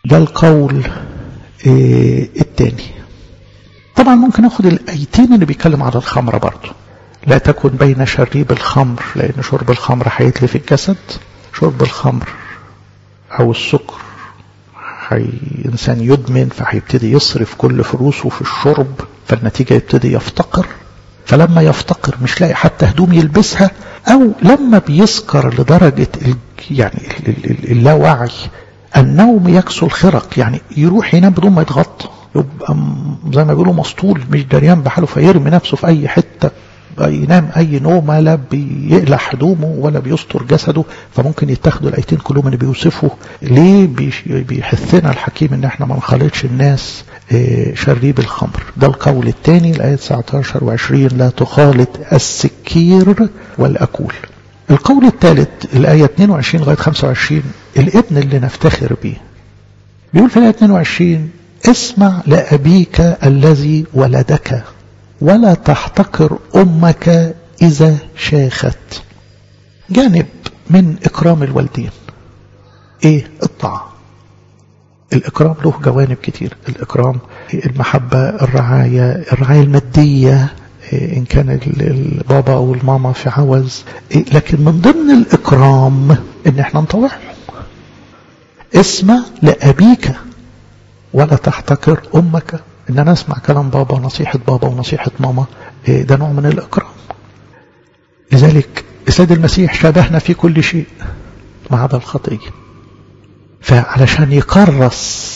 ده القول اه التاني طبعا ممكن اخد الايتين اللي بيتكلم على الخمرة برضو لا تكن بين شريب الخمر لان شرب الخمر هيتلف الجسد شرب الخمر او السكر حي انسان يدمن فهيبتدي يصرف كل فلوسه في الشرب فالنتيجة يبتدي يفتقر فلما يفتقر مش لاقي حتى هدوم يلبسها او لما بيسكر لدرجة يعني اللاوعي النوم يكسو الخرق يعني يروح ينام بدون ما يتغطى يبقى زي ما بيقولوا مسطول مش دريان بحاله فيرمي نفسه في اي حته ينام اي نومه لا بيقلع هدومه ولا بيستر جسده فممكن يتاخدوا الايتين كلهم اللي بيوصفوا ليه بيحثنا الحكيم ان احنا ما نخالطش الناس شريب الخمر ده القول الثاني الايه 19 و20 لا تخالط السكير والاكول القول الثالث الايه 22 لغايه 25 الابن اللي نفتخر به بيقول في الايه 22 اسمع لأبيك الذي ولدك ولا تحتقر أمك إذا شاخت جانب من إكرام الوالدين إيه الطاعة الإكرام له جوانب كتير الإكرام المحبة الرعاية الرعاية المادية إن كان البابا أو الماما في عوز لكن من ضمن الإكرام إن إحنا نطوعهم اسمع لأبيك ولا تحتقر أمك إن أنا أسمع كلام بابا ونصيحة بابا ونصيحة ماما ده نوع من الإكرام لذلك السيد المسيح شبهنا في كل شيء ما عدا الخطية فعلشان يكرس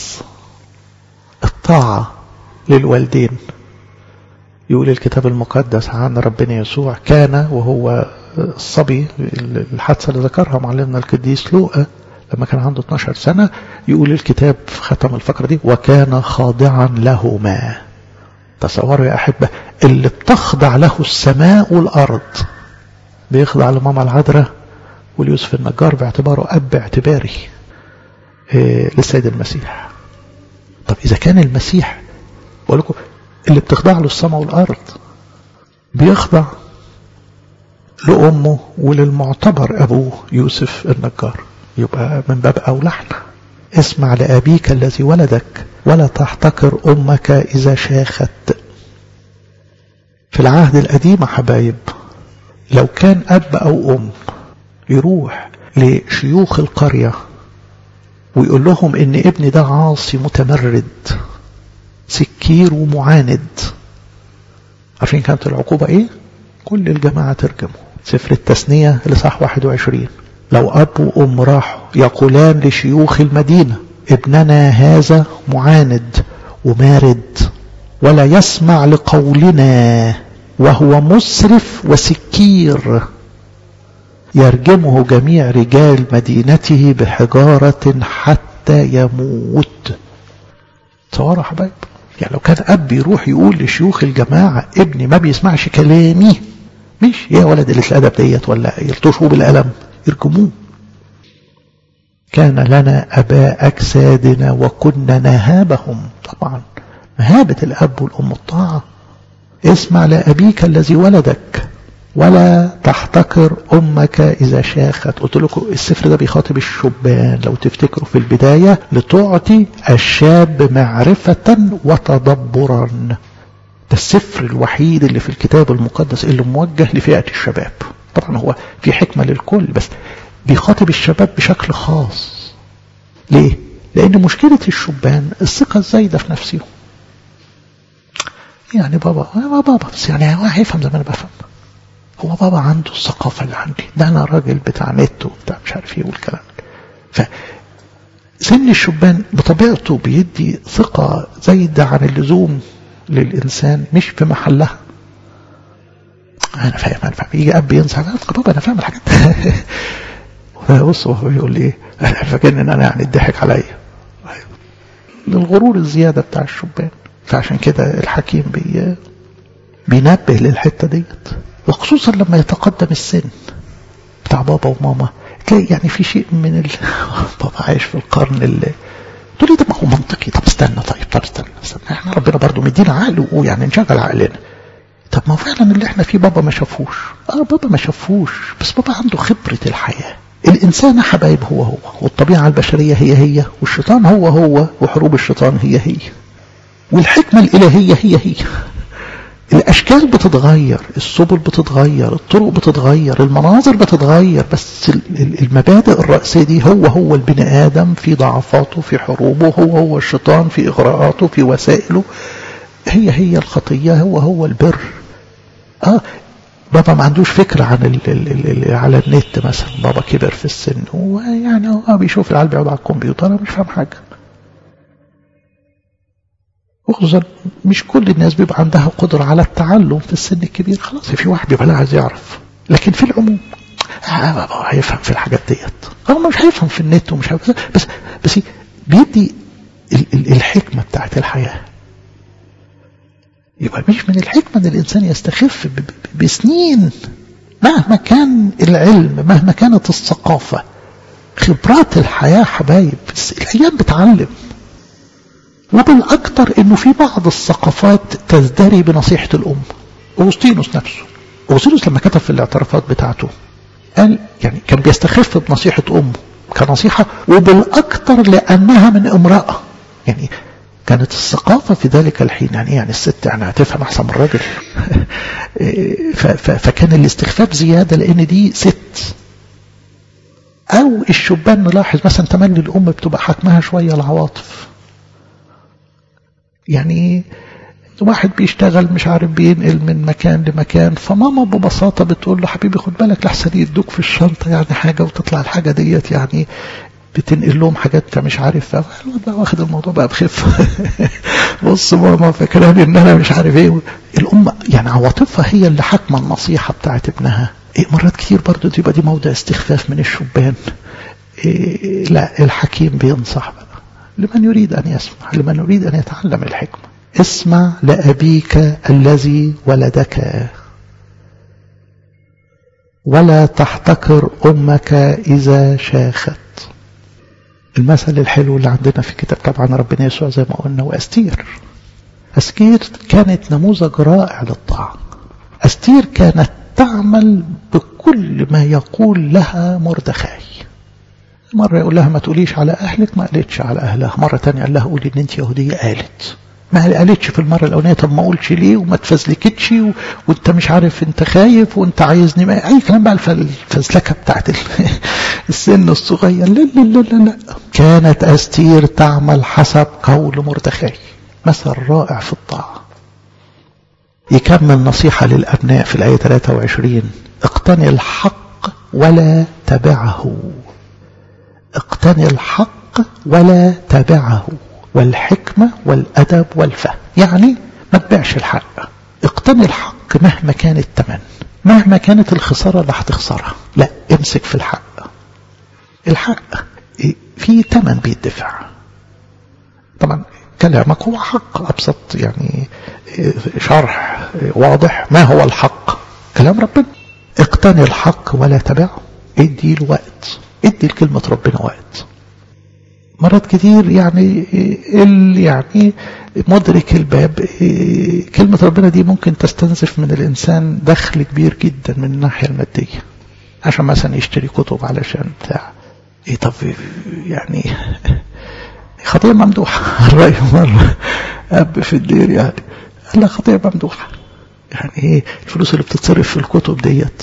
الطاعة للوالدين يقول الكتاب المقدس عن ربنا يسوع كان وهو الصبي الحادثة اللي ذكرها معلمنا القديس لوقا لما كان عنده 12 سنة يقول الكتاب في ختم الفقرة دي وكان خاضعا لهما تصوروا يا أحبة اللي بتخضع له السماء والأرض بيخضع لماما العذراء واليوسف النجار باعتباره أب اعتباري إيه للسيد المسيح طب إذا كان المسيح بقول لكم اللي بتخضع له السماء والأرض بيخضع لأمه وللمعتبر أبوه يوسف النجار يبقى من باب أولى احنا اسمع لأبيك الذي ولدك ولا تحتقر أمك إذا شاخت في العهد القديم حبايب لو كان أب أو أم يروح لشيوخ القرية ويقول لهم إن ابني ده عاصي متمرد سكير ومعاند عارفين كانت العقوبة إيه؟ كل الجماعة ترجمه سفر التثنية لصح 21 لو أب وأم راحوا يقولان لشيوخ المدينة ابننا هذا معاند ومارد ولا يسمع لقولنا وهو مسرف وسكير يرجمه جميع رجال مدينته بحجارة حتى يموت تصوروا يا حبايب يعني لو كان أب يروح يقول لشيوخ الجماعة ابني ما بيسمعش كلامي مش يا ولد اللي الأدب ديت ولا يلطشوا بالقلم يرجموه كان لنا أباء أجسادنا وكنا نهابهم طبعا مهابة الأب والأم الطاعة اسمع لأبيك الذي ولدك ولا تحتقر أمك إذا شاخت قلت لكم السفر ده بيخاطب الشبان لو تفتكروا في البداية لتعطي الشاب معرفة وتدبرا ده السفر الوحيد اللي في الكتاب المقدس اللي موجه لفئة الشباب طبعا هو في حكمة للكل بس بيخاطب الشباب بشكل خاص ليه؟ لأن مشكلة الشبان الثقة الزايدة في نفسهم يعني بابا ما بابا بس يعني هو هيفهم زي ما أنا بفهم هو بابا عنده الثقافة اللي عندي ده أنا راجل بتاع نت وبتاع مش عارف إيه والكلام ف سن الشبان بطبيعته بيدي ثقة زايدة عن اللزوم للإنسان مش في محلها انا فاهم انا فاهم يجي اب ينصح بابا انا فاهم الحاجات بص هو يقول لي ايه انا فاكر ان انا يعني اتضحك عليا للغرور الزياده بتاع الشبان فعشان كده الحكيم بي بينبه للحته ديت وخصوصا لما يتقدم السن بتاع بابا وماما تلاقي يعني في شيء من ال... بابا عايش في القرن اللي تقول لي ده ما هو منطقي طب استنى طيب طب استنى استنى احنا ربنا برضو مدينا عقل ويعني نشغل عقلنا طب ما فعلا اللي احنا فيه بابا ما شافوش اه بابا ما شافوش بس بابا عنده خبرة الحياة الإنسان حبايب هو هو والطبيعة البشرية هي هي والشيطان هو هو وحروب الشيطان هي هي والحكمة الإلهية هي هي الأشكال بتتغير السبل بتتغير الطرق بتتغير المناظر بتتغير بس المبادئ الرئيسية دي هو هو البني آدم في ضعفاته في حروبه هو هو الشيطان في إغراءاته في وسائله هي هي الخطية هو هو البر آه بابا ما عندوش فكرة عن ال ال ال على النت مثلا بابا كبر في السن ويعني هو بيشوف العيال بيقعد على الكمبيوتر مش فاهم حاجة وخصوصا مش كل الناس بيبقى عندها قدرة على التعلم في السن الكبير خلاص في واحد بيبقى لا عايز يعرف لكن في العموم آه هيفهم في الحاجات ديت هو مش هيفهم في النت ومش هيفهم بس بس بيدي الحكمة بتاعت الحياة يبقى مش من الحكمة ان الانسان يستخف بسنين مهما كان العلم مهما كانت الثقافة خبرات الحياة حبايب الايام بتعلم وبالأكثر أنه في بعض الثقافات تزدري بنصيحة الأم أغسطينوس نفسه أغسطينوس لما كتب في الاعترافات بتاعته قال يعني كان بيستخف بنصيحة أمه كنصيحة وبالأكثر لأنها من امرأة يعني كانت الثقافة في ذلك الحين يعني يعني الست يعني هتفهم أحسن من الراجل فكان الاستخفاف زيادة لأن دي ست أو الشبان نلاحظ مثلا تملي الأم بتبقى حكمها شوية العواطف يعني واحد بيشتغل مش عارف بينقل من مكان لمكان فماما ببساطة بتقول له حبيبي خد بالك لحسن يدوك في الشنطة يعني حاجة وتطلع الحاجة ديت يعني بتنقل لهم حاجات انت مش عارف بقى واخد الموضوع بقى بخفة بص ماما فاكراني ان انا مش عارف ايه الام يعني عواطفها هي اللي حاكمه النصيحة بتاعت ابنها إيه مرات كتير برضو تبقى دي موضع استخفاف من الشبان إيه لا الحكيم بينصح بقى لمن يريد أن يسمع لمن يريد أن يتعلم الحكمة اسمع لأبيك الذي ولدك ولا تحتقر أمك إذا شاخت المثل الحلو اللي عندنا في كتاب طبعا ربنا يسوع زي ما قلنا وأستير أستير كانت نموذج رائع للطاعة أستير كانت تعمل بكل ما يقول لها مردخاي مرة يقول لها ما تقوليش على أهلك ما قالتش على أهلها مرة تانية قال لها قولي إن أنت يهودية قالت ما قالتش في المرة الأولانية طب ما قولش ليه وما تفزلكتش و... وأنت مش عارف أنت خايف وأنت عايزني ما... أي كلام بقى الفزلكة بتاعت السن الصغير لا لا لا لا, لا. كانت أستير تعمل حسب قول مردخاي مثل رائع في الطاعة يكمل نصيحة للأبناء في الآية 23 اقتني الحق ولا تبعه اقتني الحق ولا تبعه والحكمة والأدب والفهم يعني ما تبيعش الحق اقتني الحق مهما كان الثمن مهما كانت الخسارة اللي هتخسرها لا امسك في الحق الحق في ثمن بيدفع طبعا كلامك هو حق أبسط يعني شرح واضح ما هو الحق كلام ربنا اقتني الحق ولا تبعه ادي الوقت ادي لكلمة ربنا وقت مرات كتير يعني اللي يعني مدرك الباب كلمة ربنا دي ممكن تستنزف من الإنسان دخل كبير جدا من الناحية المادية عشان مثلا يشتري كتب علشان بتاع ايه طب يعني خطية ممدوحة الرأي مرة أب في الدير يعني قال لك خطية ممدوحة يعني ايه الفلوس اللي بتتصرف في الكتب ديت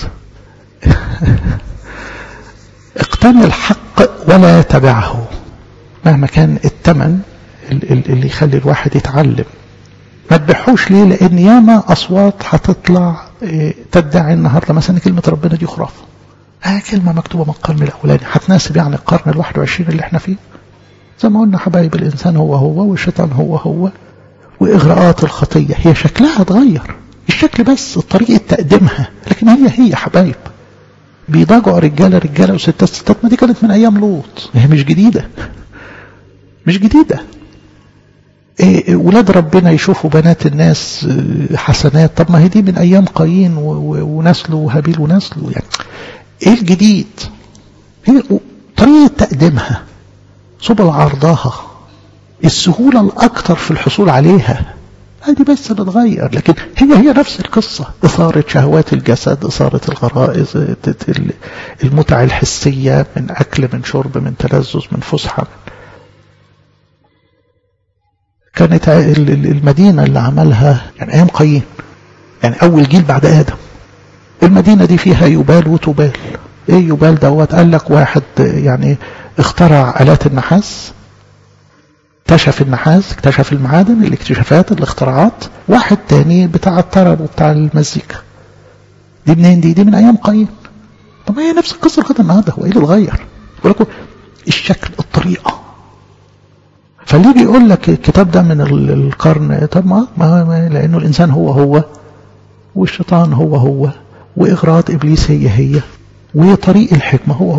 اقتني الحق ولا تبعه مهما كان الثمن اللي يخلي الواحد يتعلم ما تبيعوش ليه لان ياما اصوات هتطلع تدعي النهارده مثلا كلمه ربنا دي خرافه ها كلمه مكتوبه من القرن الاولاني هتناسب يعني القرن ال21 اللي احنا فيه زي ما قلنا حبايب الانسان هو هو والشيطان هو هو واغراءات الخطيه هي شكلها اتغير الشكل بس طريقه تقديمها لكن هي هي حبايب بيضاجعوا رجاله رجاله وستات ستات ما دي كانت من ايام لوط هي مش جديده مش جديده إيه ولاد ربنا يشوفوا بنات الناس حسنات طب ما هي دي من ايام قايين ونسله وهابيل ونسله يعني ايه الجديد هي طريقه تقديمها سبل عرضها السهوله الاكثر في الحصول عليها ادي بس اللي اتغير لكن هي هي نفس القصة إثارة شهوات الجسد إثارة الغرائز المتع الحسية من أكل من شرب من تلذذ من فسحة كانت المدينة اللي عملها يعني أيام قايين يعني أول جيل بعد آدم المدينة دي فيها يبال وتبال إيه يبال دوت قال لك واحد يعني اخترع آلات النحاس اكتشف النحاس اكتشف المعادن الاكتشافات الاختراعات واحد تاني بتاع الطرب وبتاع المزيكا دي منين دي دي من ايام قايين طب هي نفس القصه لغايه النهارده هو ايه اللي اتغير بقول لكم الشكل الطريقه فاللي بيقول لك الكتاب ده من القرن طب ما, ما لانه الانسان هو هو والشيطان هو هو واغراض ابليس هي هي وطريق الحكمه هو هو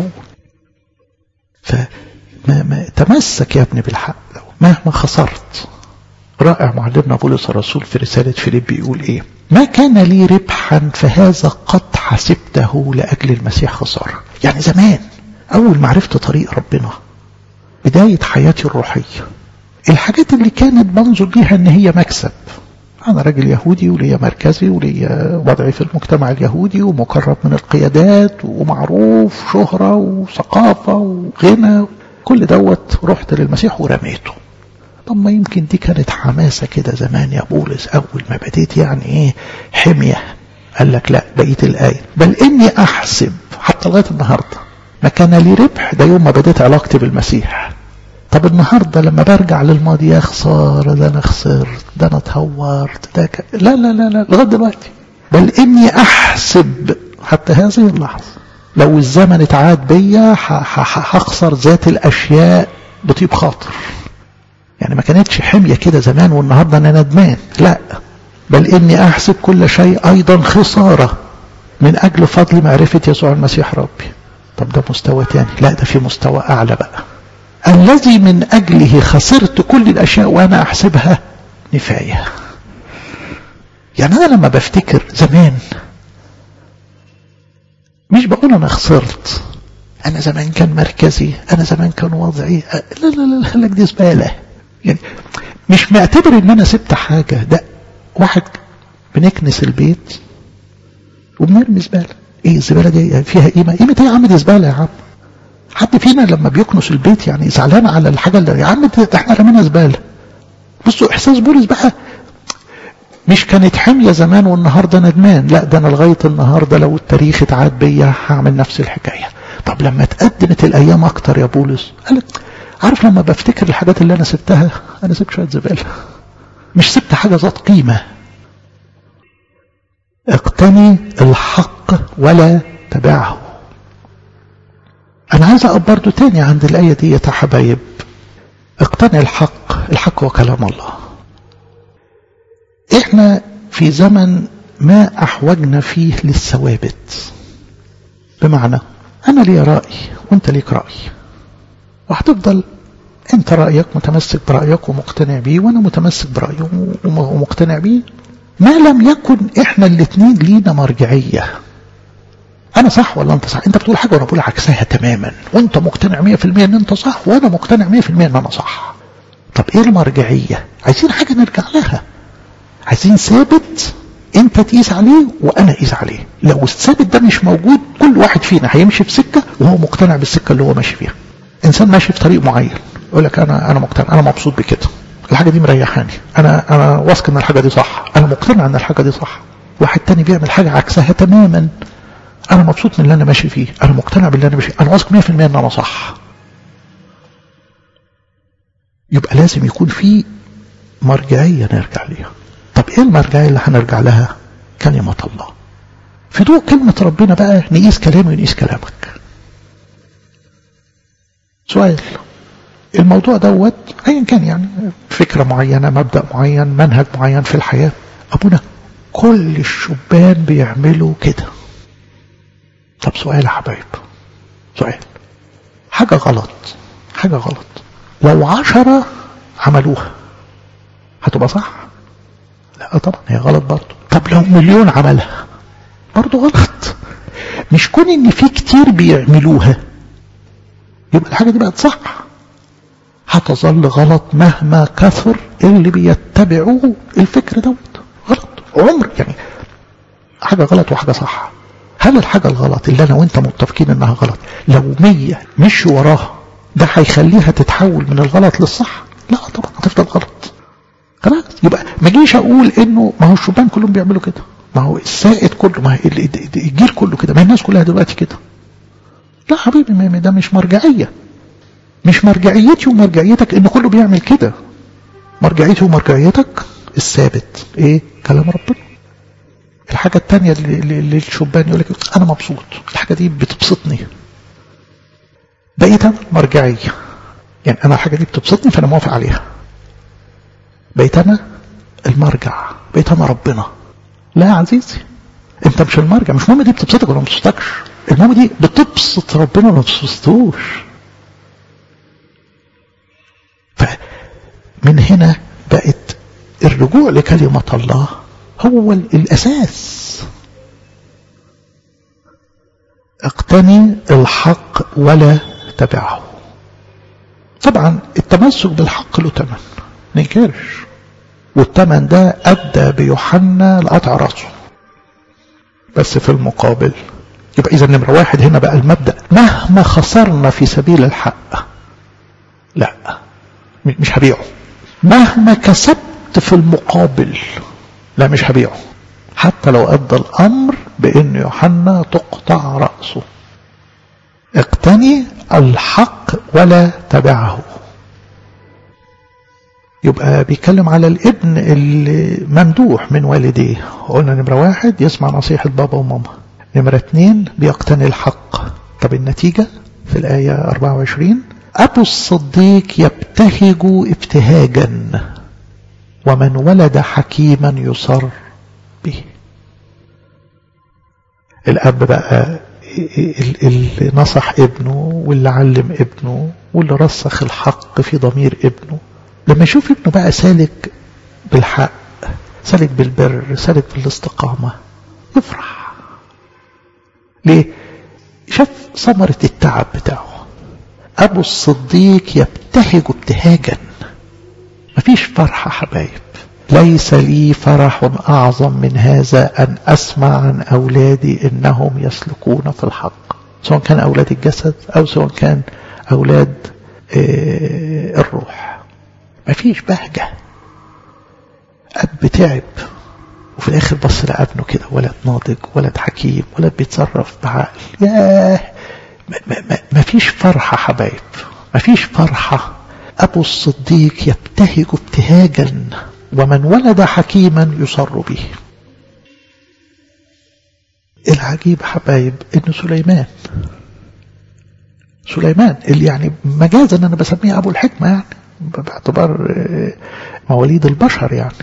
ف ما ما تمسك يا ابني بالحق مهما خسرت رائع معلمنا بولس الرسول في رسالة فيليب بيقول ايه ما كان لي ربحا فهذا قد حسبته لأجل المسيح خسارة يعني زمان أول ما عرفت طريق ربنا بداية حياتي الروحية الحاجات اللي كانت بنظر ليها ان هي مكسب أنا راجل يهودي وليا مركزي وليا وضعي في المجتمع اليهودي ومقرب من القيادات ومعروف شهرة وثقافة وغنى كل دوت رحت للمسيح ورميته طب ما يمكن دي كانت حماسة كده زمان يا بولس أول ما بديت يعني إيه حمية قال لك لا بقيت الآية بل إني أحسب حتى لغاية النهاردة ما كان لي ربح ده يوم ما بديت علاقتي بالمسيح طب النهاردة لما برجع للماضي يا خسارة ده أنا خسرت ده أنا اتهورت ده ك... لا لا لا لا لغاية دلوقتي بل إني أحسب حتى هذه اللحظة لو الزمن اتعاد بيا هخسر ذات الأشياء بطيب خاطر يعني ما كانتش حمية كده زمان والنهاردة أنا ندمان لا بل إني أحسب كل شيء أيضا خسارة من أجل فضل معرفة يسوع المسيح ربي طب ده مستوى تاني لا ده في مستوى أعلى بقى الذي من أجله خسرت كل الأشياء وأنا أحسبها نفاية يعني أنا لما بفتكر زمان مش بقول أنا خسرت أنا زمان كان مركزي أنا زمان كان وضعي لا لا لا لك دي زبالة يعني مش معتبر ان انا سبت حاجة ده واحد بنكنس البيت وبنرمي زبالة ايه الزبالة دي فيها قيمة قيمة ايه يا عم دي زبالة يا عم حد فينا لما بيكنس البيت يعني زعلان على الحاجة اللي يا عم ده احنا رمينا زبالة بصوا احساس بولس بقى مش كانت حمية زمان والنهاردة ندمان لا ده انا لغاية النهاردة لو التاريخ اتعاد بيا هعمل نفس الحكاية طب لما اتقدمت الايام اكتر يا بولس قالت عارف لما بفتكر الحاجات اللي انا سبتها انا سبت شويه زباله مش سبت حاجه ذات قيمه اقتني الحق ولا تبعه انا عايز اقف برضه تاني عند الايه دي يا حبايب اقتني الحق الحق هو كلام الله احنا في زمن ما احوجنا فيه للثوابت بمعنى انا لي راي وانت ليك راي وهتفضل انت رأيك متمسك برأيك ومقتنع بيه وانا متمسك برأيي ومقتنع بيه ما لم يكن احنا الاثنين لينا مرجعية انا صح ولا انت صح انت بتقول حاجة وانا بقول عكسها تماما وانت مقتنع 100% ان انت صح وانا مقتنع 100% ان انا صح طب ايه المرجعية عايزين حاجة نرجع لها عايزين ثابت انت تقيس عليه وانا اقيس عليه لو الثابت ده مش موجود كل واحد فينا هيمشي في سكة وهو مقتنع بالسكة اللي هو ماشي فيها انسان ماشي في طريق معين يقول لك انا انا مقتنع انا مبسوط بكده الحاجه دي مريحاني انا انا واثق ان الحاجه دي صح انا مقتنع ان الحاجه دي صح واحد تاني بيعمل حاجه عكسها تماما انا مبسوط من اللي انا ماشي فيه انا مقتنع باللي انا ماشي فيه انا واثق 100% ان انا صح يبقى لازم يكون في مرجعيه نرجع ليها طب ايه المرجعيه اللي هنرجع لها كلمه الله في ضوء كلمه ربنا بقى نقيس كلامي ونقيس كلامك سؤال الموضوع دوت ايا كان يعني فكرة معينة مبدأ معين منهج معين في الحياة ابونا كل الشبان بيعملوا كده طب سؤال يا حبايب سؤال حاجة غلط حاجة غلط لو عشرة عملوها هتبقى صح لا طبعا هي غلط برضه طب لو مليون عملها برضه غلط مش كون ان في كتير بيعملوها يبقى الحاجة دي بقت صح هتظل غلط مهما كثر اللي بيتبعوه الفكر دوت غلط عمر يعني حاجة غلط وحاجة صح هل الحاجة الغلط اللي أنا وأنت متفقين إنها غلط لو مية مشي وراها ده هيخليها تتحول من الغلط للصح لا طبعا هتفضل غلط خلاص يبقى ما جيش أقول إنه ما هو الشبان كلهم بيعملوا كده ما هو السائد كله ما هو الجيل كله كده ما الناس كلها دلوقتي كده لا حبيبي ده مش مرجعية مش مرجعيتي ومرجعيتك ان كله بيعمل كده مرجعيتي ومرجعيتك الثابت ايه كلام ربنا الحاجة التانية اللي الشبان يقول لك انا مبسوط الحاجة دي بتبسطني بقيت انا مرجعية يعني انا الحاجة دي بتبسطني فانا موافق عليها بقيت انا المرجع بقيت انا ربنا لا يا عزيزي انت مش المرجع مش مهم دي بتبسطك ولا ما بتبسطكش المهم دي بتبسط ربنا ولا ما بتبسطوش فمن هنا بقت الرجوع لكلمة الله هو الأساس اقتني الحق ولا تبعه طبعا التمسك بالحق له تمن ننكرش والتمن ده أدى بيوحنا لقطع راسه بس في المقابل يبقى إذا نمرة واحد هنا بقى المبدأ مهما خسرنا في سبيل الحق لا مش هبيعه مهما كسبت في المقابل لا مش هبيعه حتى لو أدى الأمر بأن يوحنا تقطع رأسه اقتني الحق ولا تبعه يبقى بيتكلم على الابن اللي ممدوح من والديه قلنا نمرة واحد يسمع نصيحة بابا وماما نمرة اتنين بيقتني الحق طب النتيجة في الآية 24 أبو الصديق يبتهج ابتهاجا ومن ولد حكيما يصر به الأب بقى اللي نصح ابنه واللي علم ابنه واللي رسخ الحق في ضمير ابنه لما يشوف ابنه بقى سالك بالحق سالك بالبر سالك بالاستقامة يفرح ليه شاف ثمرة التعب بتاعه أبو الصديق يبتهج ابتهاجا مفيش فرحة حبايب ليس لي فرح أعظم من هذا أن أسمع عن أولادي إنهم يسلكون في الحق سواء كان أولاد الجسد أو سواء كان أولاد الروح مفيش بهجة أب تعب وفي الآخر بص لابنه كده ولد ناضج ولد حكيم ولد بيتصرف بعقل ياه مفيش فرحة حبايب مفيش فرحة أبو الصديق يبتهج ابتهاجا ومن ولد حكيما يصر به العجيب حبايب ان سليمان سليمان اللي يعني مجازا انا بسميه ابو الحكمة يعني باعتبار مواليد البشر يعني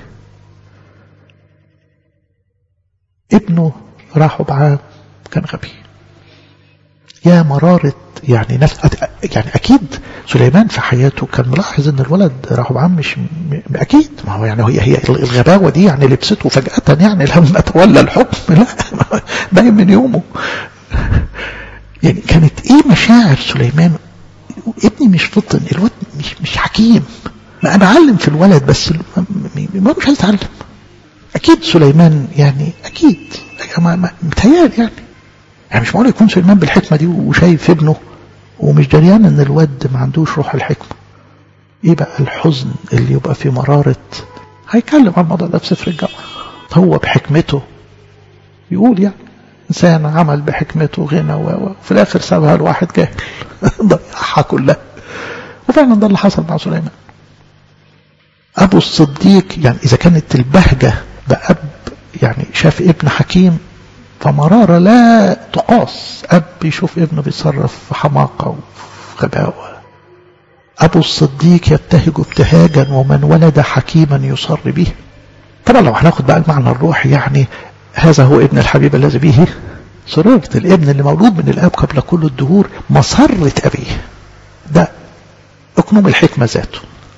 ابنه راحوا معاه كان غبي يا مرارة يعني نفس يعني أكيد سليمان في حياته كان ملاحظ إن الولد راحوا معاه مش أكيد ما هو يعني هي هي الغباوة دي يعني لبسته فجأة يعني لما تولى الحكم لا باين من يومه يعني كانت إيه مشاعر سليمان ابني مش فطن الولد مش مش حكيم ما أنا أعلم في الولد بس ما مش عايز أتعلم أكيد سليمان يعني أكيد متهيألي يعني يعني مش معقول يكون سليمان بالحكمة دي وشايف ابنه ومش دريان ان الواد ما عندوش روح الحكمة ايه بقى الحزن اللي يبقى في مرارة هيتكلم عن الموضوع ده في سفر الجامعة هو بحكمته يقول يعني انسان عمل بحكمته غنى وفي الاخر سابها لواحد جاهل ضيعها كلها وفعلا ده اللي حصل مع سليمان ابو الصديق يعني اذا كانت البهجة بأب يعني شاف ابن حكيم فمرارة لا تقاس أب يشوف ابنه بيتصرف في حماقة وفي غباوة أبو الصديق يبتهج ابتهاجا ومن ولد حكيما يصر به طبعا لو هناخد بقى المعنى الروحي يعني هذا هو ابن الحبيب الذي به سررت الابن اللي مولود من الاب قبل كل الدهور مسرة أبيه ده اكنوم الحكمة ذاته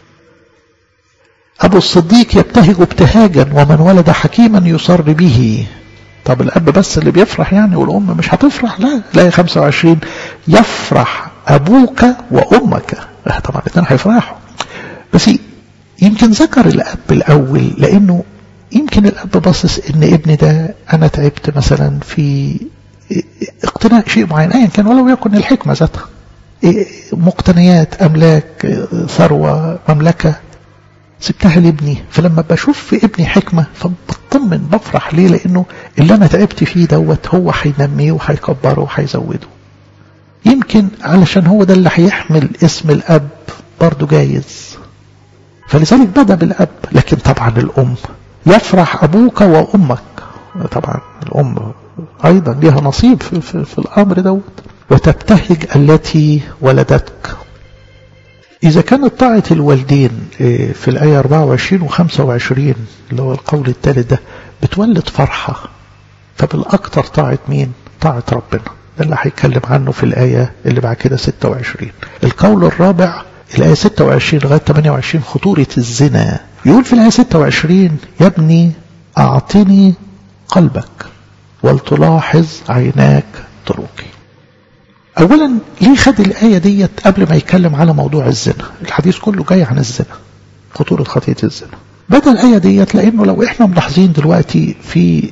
أبو الصديق يبتهج ابتهاجا ومن ولد حكيما يصر به طب الأب بس اللي بيفرح يعني والأم مش هتفرح لا لا 25 يفرح أبوك وأمك طبعا الاثنين هيفرحوا بس يمكن ذكر الأب الأول لأنه يمكن الأب باصص إن ابني ده أنا تعبت مثلا في اقتناء شيء معين أيا كان ولو يكن الحكمة ذاتها مقتنيات أملاك ثروة مملكة سبتها لابني فلما بشوف في ابني حكمة فبطمن بفرح ليه لأنه اللي أنا تعبت فيه دوت هو هينميه وهيكبره وهيزوده يمكن علشان هو ده اللي هيحمل اسم الأب برضه جايز فلذلك بدأ بالأب لكن طبعا الأم يفرح أبوك وأمك طبعا الأم أيضا لها نصيب في, في, في الأمر دوت وتبتهج التي ولدتك إذا كانت طاعة الوالدين في الآية 24 و 25 اللي هو القول الثالث ده بتولد فرحة فبالأكثر طاعة مين؟ طاعة ربنا ده اللي هيتكلم عنه في الآية اللي بعد كده 26 القول الرابع الآية 26 لغاية 28 خطورة الزنا يقول في الآية 26 يا ابني أعطني قلبك ولتلاحظ عيناك طرقي أولا ليه خد الآية ديت قبل ما يتكلم على موضوع الزنا الحديث كله جاي عن الزنا خطورة خطية الزنا بدأ الآية ديت لأنه لو إحنا ملاحظين دلوقتي في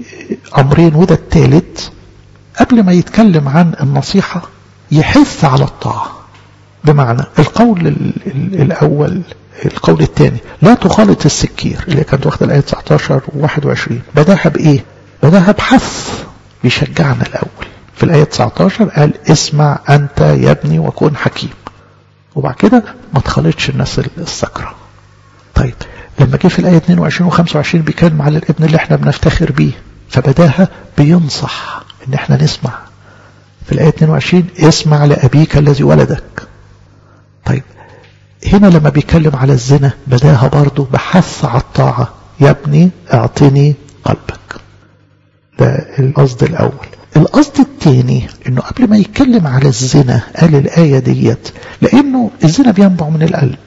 أمرين وده الثالث قبل ما يتكلم عن النصيحة يحث على الطاعة بمعنى القول الأول القول الثاني لا تخالط السكير اللي كانت واخدة الآية 19 و 21 بداها بإيه؟ بداها بحث بيشجعنا الأول في الآية 19 قال اسمع أنت يا ابني وكن حكيم وبعد كده ما تخلطش الناس السكرة طيب لما جه في الآية 22 و 25 بيتكلم على الابن اللي احنا بنفتخر بيه فبداها بينصح ان احنا نسمع في الآية 22 اسمع لأبيك الذي ولدك طيب هنا لما بيتكلم على الزنا بداها برضه بحث على الطاعة يا ابني اعطني قلبك ده القصد الأول القصد الثاني انه قبل ما يتكلم على الزنا قال الآية ديت لأنه الزنا بينبع من القلب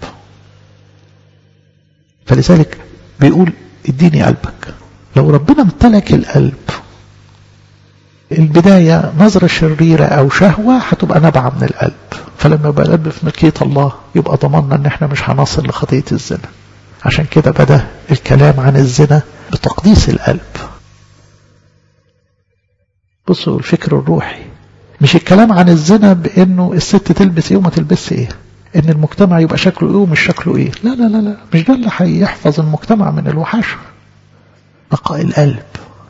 فلذلك بيقول اديني قلبك لو ربنا امتلك القلب البداية نظرة شريرة أو شهوة هتبقى نبعة من القلب فلما يبقى القلب في ملكية الله يبقى ضمننا ان احنا مش هنصل لخطية الزنا عشان كده بدأ الكلام عن الزنا بتقديس القلب بصوا الفكر الروحي مش الكلام عن الزنا بانه الست تلبس ايه وما تلبسش ايه ان المجتمع يبقى شكله ايه ومش شكله ايه لا لا لا لا مش ده اللي هيحفظ المجتمع من الوحشه نقاء القلب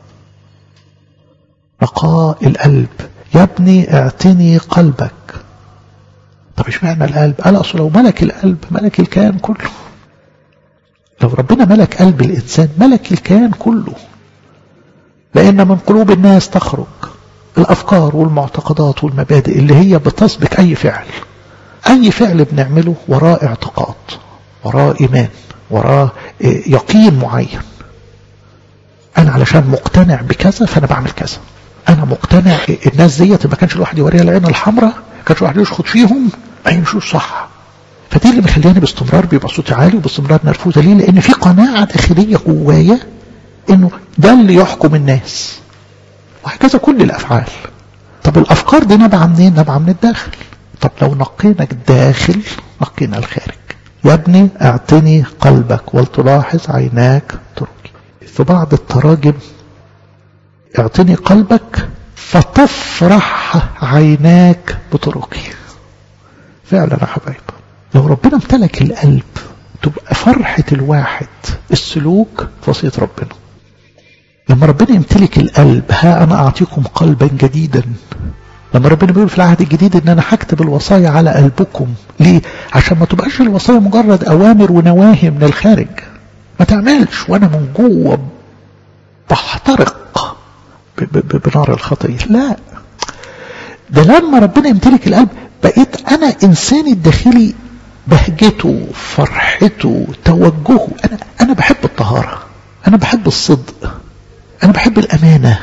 نقاء القلب يا ابني اعتني قلبك طب ايش معنى القلب قال اصل لو ملك القلب ملك الكيان كله لو ربنا ملك قلب الانسان ملك الكيان كله لان من قلوب الناس تخرج الافكار والمعتقدات والمبادئ اللي هي بتسبق اي فعل اي فعل بنعمله وراه اعتقاد وراه ايمان وراه يقين معين انا علشان مقتنع بكذا فانا بعمل كذا انا مقتنع الناس ديت ما كانش الواحد يوريها العين الحمراء ما كانش الواحد يشخط فيهم ما يمشوش صح فدي اللي مخليني باستمرار بيبقى صوتي عالي وباستمرار نرفوزه ليه لان في قناعه داخليه جوايا انه ده اللي يحكم الناس وهكذا كل الافعال طب الافكار دي نابعه منين نابعه من الداخل طب لو نقينا الداخل نقينا الخارج يا ابني اعطني قلبك ولتلاحظ عيناك طرقي في بعض التراجم اعطني قلبك فتفرح عيناك بطرقي فعلا يا حبايب لو ربنا امتلك القلب تبقى فرحة الواحد السلوك في وصية ربنا لما ربنا يمتلك القلب ها أنا أعطيكم قلبا جديدا لما ربنا بيقول في العهد الجديد ان انا هكتب الوصايا على قلبكم ليه عشان ما تبقاش الوصايا مجرد اوامر ونواهي من الخارج ما تعملش وانا من جوه بحترق بنار الخطيه لا ده لما ربنا يمتلك القلب بقيت انا انساني الداخلي بهجته فرحته توجهه انا انا بحب الطهاره انا بحب الصدق انا بحب الامانه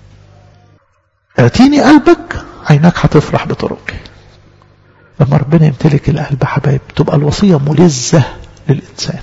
اعطيني قلبك عينك هتفرح بطرقي لما ربنا يمتلك القلب حبايب تبقى الوصية ملزة للإنسان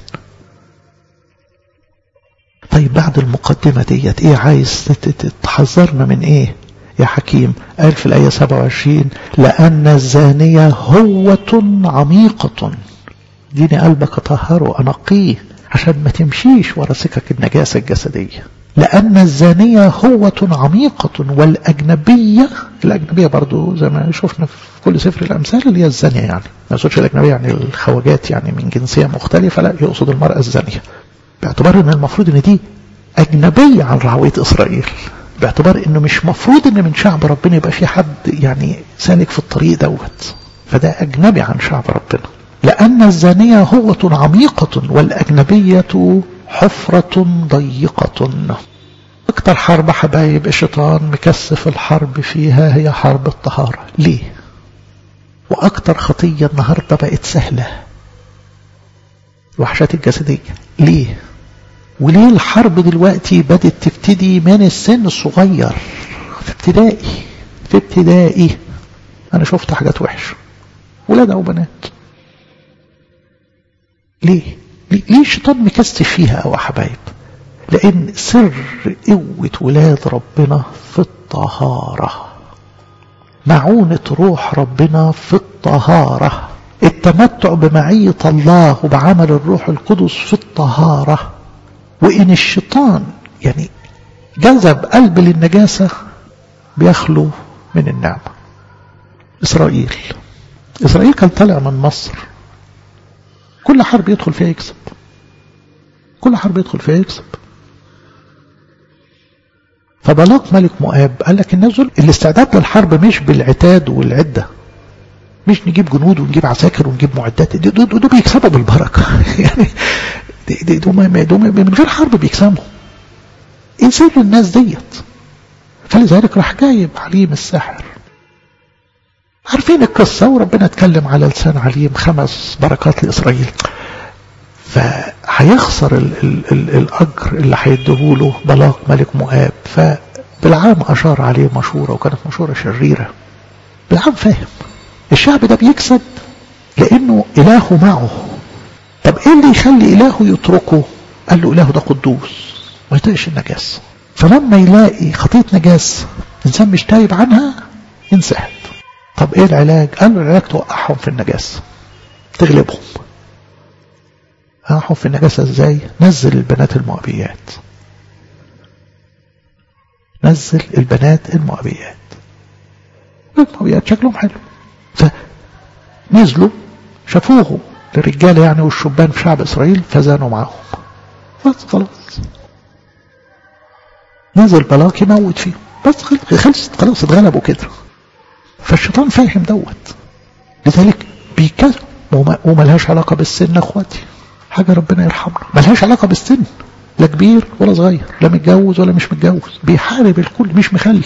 طيب بعد المقدمة ديت ايه عايز تحذرنا من ايه يا حكيم قال في الآية 27 لأن الزانية هوة عميقة اديني قلبك اطهره انقيه عشان ما تمشيش ورا سكك النجاسة الجسدية لأن الزانية هوة عميقة والأجنبية الأجنبية برضو زي ما شفنا في كل سفر الأمثال اللي هي الزانية يعني ما يقصدش الأجنبية يعني الخواجات يعني من جنسية مختلفة لا يقصد المرأة الزانية باعتبار أن المفروض أن دي أجنبية عن رعوية إسرائيل باعتبار أنه مش مفروض أن من شعب ربنا يبقى في حد يعني سالك في الطريق دوت فده أجنبي عن شعب ربنا لأن الزانية هوة عميقة والأجنبية حفرة ضيقة أكتر حرب حبايب الشيطان مكثف الحرب فيها هي حرب الطهارة ليه وأكتر خطية النهاردة بقت سهلة الوحشات الجسدية ليه وليه الحرب دلوقتي بدت تبتدي من السن الصغير في ابتدائي في ابتدائي أنا شفت حاجات وحشة ولاد أو بنات ليه ليه الشيطان مكثف فيها أو حبايب لأن سر قوة ولاد ربنا في الطهارة معونة روح ربنا في الطهارة التمتع بمعية الله وبعمل الروح القدس في الطهارة وإن الشيطان يعني جذب قلب للنجاسة بيخلو من النعمة إسرائيل إسرائيل كان طالع من مصر كل حرب يدخل فيها يكسب كل حرب يدخل فيها يكسب فبلاق ملك مؤاب قال لك الناس دول الاستعداد للحرب مش بالعتاد والعدة مش نجيب جنود ونجيب عساكر ونجيب معدات دول, دول, دول بيكسبوا بالبركة يعني دول, دول من غير حرب بيكسبوا انسان الناس ديت فلذلك راح جايب عليم الساحر عارفين القصة وربنا اتكلم على لسان عليم خمس بركات لإسرائيل فهيخسر ال ال ال الأجر اللي هيديهوله بلاق ملك مؤاب فبالعام أشار عليه مشورة وكانت مشورة شريرة بالعام فاهم الشعب ده بيكسب لأنه إلهه معه طب إيه اللي يخلي إلهه يتركه قال له إلهه ده قدوس ما يطيقش النجاس فلما يلاقي خطية نجاس إنسان مش تايب عنها ينسحب طب ايه العلاج قال له العلاج توقعهم في النجاسة تغلبهم اوقعهم في النجاسة ازاي نزل البنات المؤبيات نزل البنات المؤبيات المؤبيات شكلهم حلو فنزلوا شافوه للرجال يعني والشبان في شعب اسرائيل فزانوا معهم بس خلاص نزل بلاك يموت فيهم بس خلصت خلاص اتغلبوا كده فالشيطان فاهم دوت لذلك بيكذب وملهاش علاقة بالسن اخواتي حاجة ربنا يرحمنا ملهاش علاقة بالسن لا كبير ولا صغير لا متجوز ولا مش متجوز بيحارب الكل مش مخلي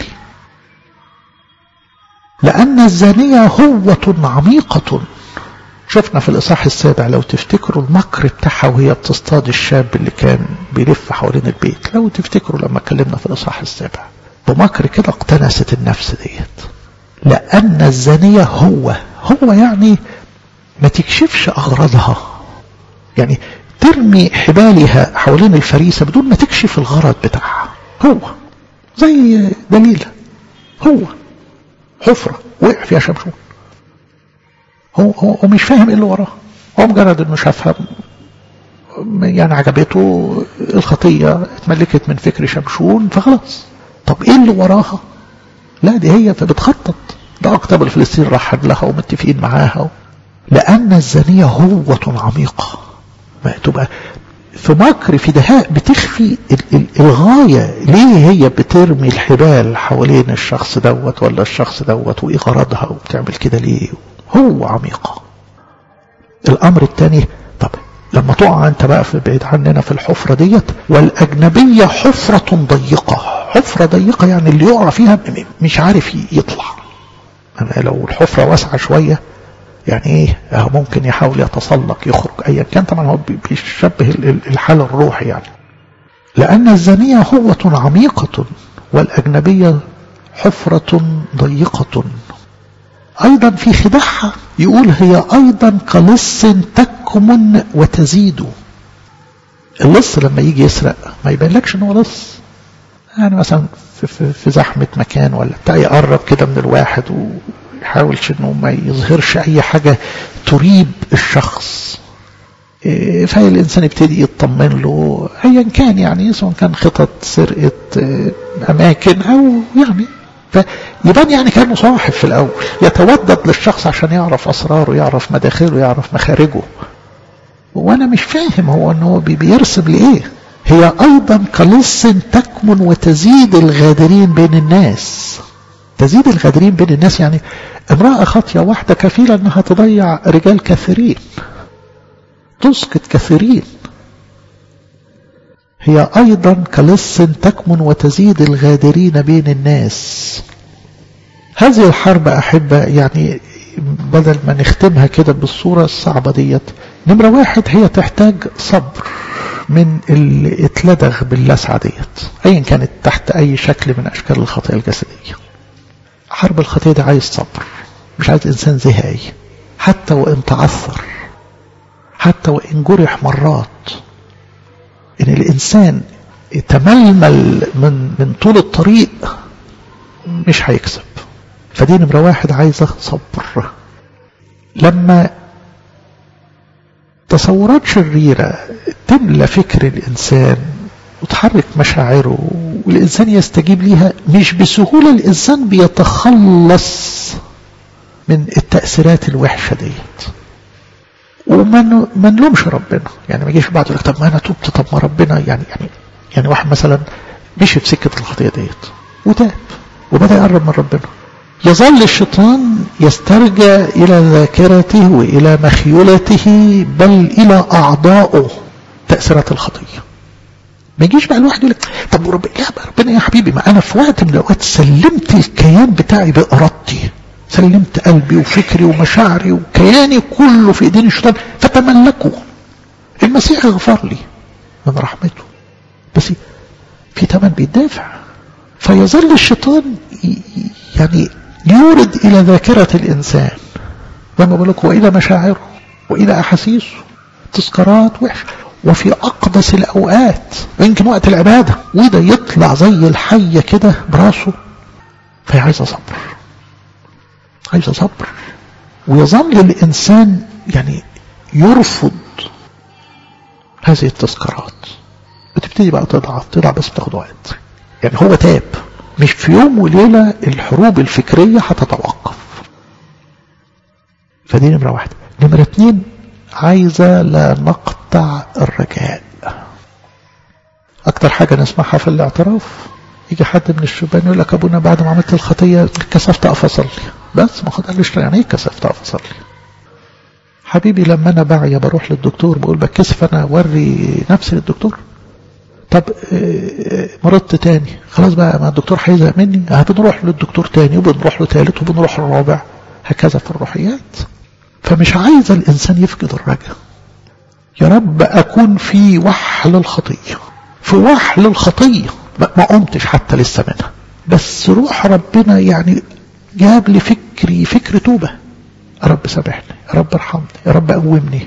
لأن الزانية هوة عميقة شفنا في الإصحاح السابع لو تفتكروا المكر بتاعها وهي بتصطاد الشاب اللي كان بيلف حوالين البيت لو تفتكروا لما اتكلمنا في الإصحاح السابع بمكر كده اقتنست النفس ديت لأن الزانية هو هو يعني ما تكشفش أغراضها يعني ترمي حبالها حوالين الفريسة بدون ما تكشف الغرض بتاعها هو زي دليلة هو حفرة وقع فيها شمشون هو, هو, هو مش فاهم ايه اللي وراه هو مجرد انه شافها يعني عجبته الخطية اتملكت من فكر شمشون فخلاص طب ايه اللي وراها لا دي هي فبتخطط ده أكتب الفلسطين رحب لها ومتفقين معاها لأن الزانية هوة عميقة ما تبقى في مكر في دهاء بتخفي الغاية ليه هي بترمي الحبال حوالين الشخص دوت ولا الشخص دوت وإيه غرضها وبتعمل كده ليه هو عميقة الأمر الثاني طب لما تقع انت بقى في بعيد عننا في الحفرة ديت والأجنبية حفرة ضيقة حفرة ضيقة يعني اللي يقع فيها مش عارف يطلع أنا لو الحفرة واسعة شوية يعني ايه ممكن يحاول يتسلق يخرج ايا كان طبعا هو بيشبه الحال الروحي يعني لأن الزانية هوة عميقة والأجنبية حفرة ضيقة أيضا في خداعها يقول هي أيضا كلص تكمن وتزيد اللص لما يجي يسرق ما يبينلكش ان هو لص يعني مثلا في, في, في زحمة مكان ولا بتاع يقرب كده من الواحد ويحاولش انه ما يظهرش اي حاجة تريب الشخص فهي الإنسان يبتدي يطمن له أيا كان يعني سواء كان خطط سرقة أماكن أو يعني فيبان يعني كأنه صاحب في الأول يتودد للشخص عشان يعرف أسراره يعرف مداخله يعرف مخارجه وأنا مش فاهم هو أنه بيرسم لإيه هي أيضا كلص تكمن وتزيد الغادرين بين الناس تزيد الغادرين بين الناس يعني امرأة خاطية واحدة كفيلة أنها تضيع رجال كثيرين تسقط كثيرين هي أيضا كلص تكمن وتزيد الغادرين بين الناس هذه الحرب أحبة يعني بدل ما نختمها كده بالصورة الصعبة ديت نمرة واحد هي تحتاج صبر من اللي اتلدغ باللسعة ديت أيا كانت تحت أي شكل من أشكال الخطيئة الجسدية حرب الخطيئة دي عايز صبر مش عايز إنسان زهاي حتى وإن تعثر حتى وإن جرح مرات إن الإنسان تململ من من طول الطريق مش هيكسب فدي نمرة واحد عايزة صبر لما تصورات شريرة تملى فكر الإنسان وتحرك مشاعره والإنسان يستجيب ليها مش بسهولة الإنسان بيتخلص من التأثيرات الوحشة ديت وما ما نلومش ربنا يعني ما يجيش بعد يقول طب ما انا تبت طب ما ربنا يعني يعني يعني واحد مثلا مشي في سكه الخطيه ديت وتاب وبدا يقرب من ربنا يظل الشيطان يسترجع الى ذاكرته والى مخيولته بل الى اعضائه تاثيرات الخطيه ما يجيش بقى الواحد يقول لك طب ورب لا ربنا يا حبيبي ما انا في وقت من الاوقات سلمت الكيان بتاعي بارادتي سلمت قلبي وفكري ومشاعري وكياني كله في ايدين الشيطان فتملكوا المسيح غفر لي من رحمته بس في ثمن بيدافع فيظل الشيطان يعني يورد الى ذاكرة الانسان زي ما بقول لك والى مشاعره والى احاسيسه تذكارات وحشه وفي اقدس الاوقات يمكن وقت العباده وده يطلع زي الحيه كده براسه فهي عايزه صبر عايزة صبر ويظل الإنسان يعني يرفض هذه التذكارات بتبتدي بقى تضعف تضعف بس بتاخد وقت يعني هو تاب مش في يوم وليلة الحروب الفكرية هتتوقف فدي نمرة واحدة نمرة اتنين عايزة لا نقطع الرجاء أكتر حاجة نسمعها في الاعتراف يجي حد من الشبان يقول لك أبونا بعد ما عملت الخطية كسفت أقف أصلي بس ما خد قالش يعني ايه كسفت اقف اصلي حبيبي لما انا بعيا بروح للدكتور بقول بكسف انا اوري نفسي للدكتور طب مرضت تاني خلاص بقى ما الدكتور هيزهق مني بنروح للدكتور تاني وبنروح له تالت وبنروح للرابع هكذا في الروحيات فمش عايز الانسان يفقد الرجاء يا رب اكون في وحل الخطيه في وحل الخطيه ما قمتش حتى لسه منها بس روح ربنا يعني جاب لي فكري فكر توبة يا رب سامحني يا رب ارحمني يا رب قومني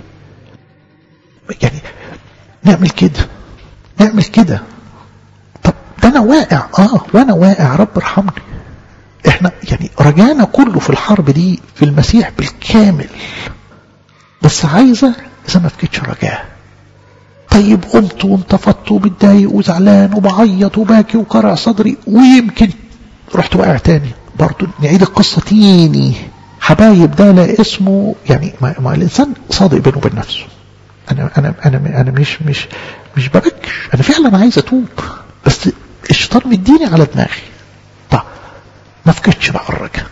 يعني نعمل كده نعمل كده طب ده انا واقع اه وانا واقع يا رب ارحمني احنا يعني رجعنا كله في الحرب دي في المسيح بالكامل بس عايزة اذا ما فكتش رجاء طيب قمت وانتفضت ومتضايق وزعلان وبعيط وباكي وقرع صدري ويمكن رحت واقع تاني برضو نعيد القصة تاني حبايب ده لا اسمه يعني ما, ما الإنسان صادق بينه وبين نفسه أنا أنا أنا أنا مش مش مش ببكش أنا فعلا عايز أتوب بس الشيطان مديني على دماغي طب ما فكتش بقى الرجاء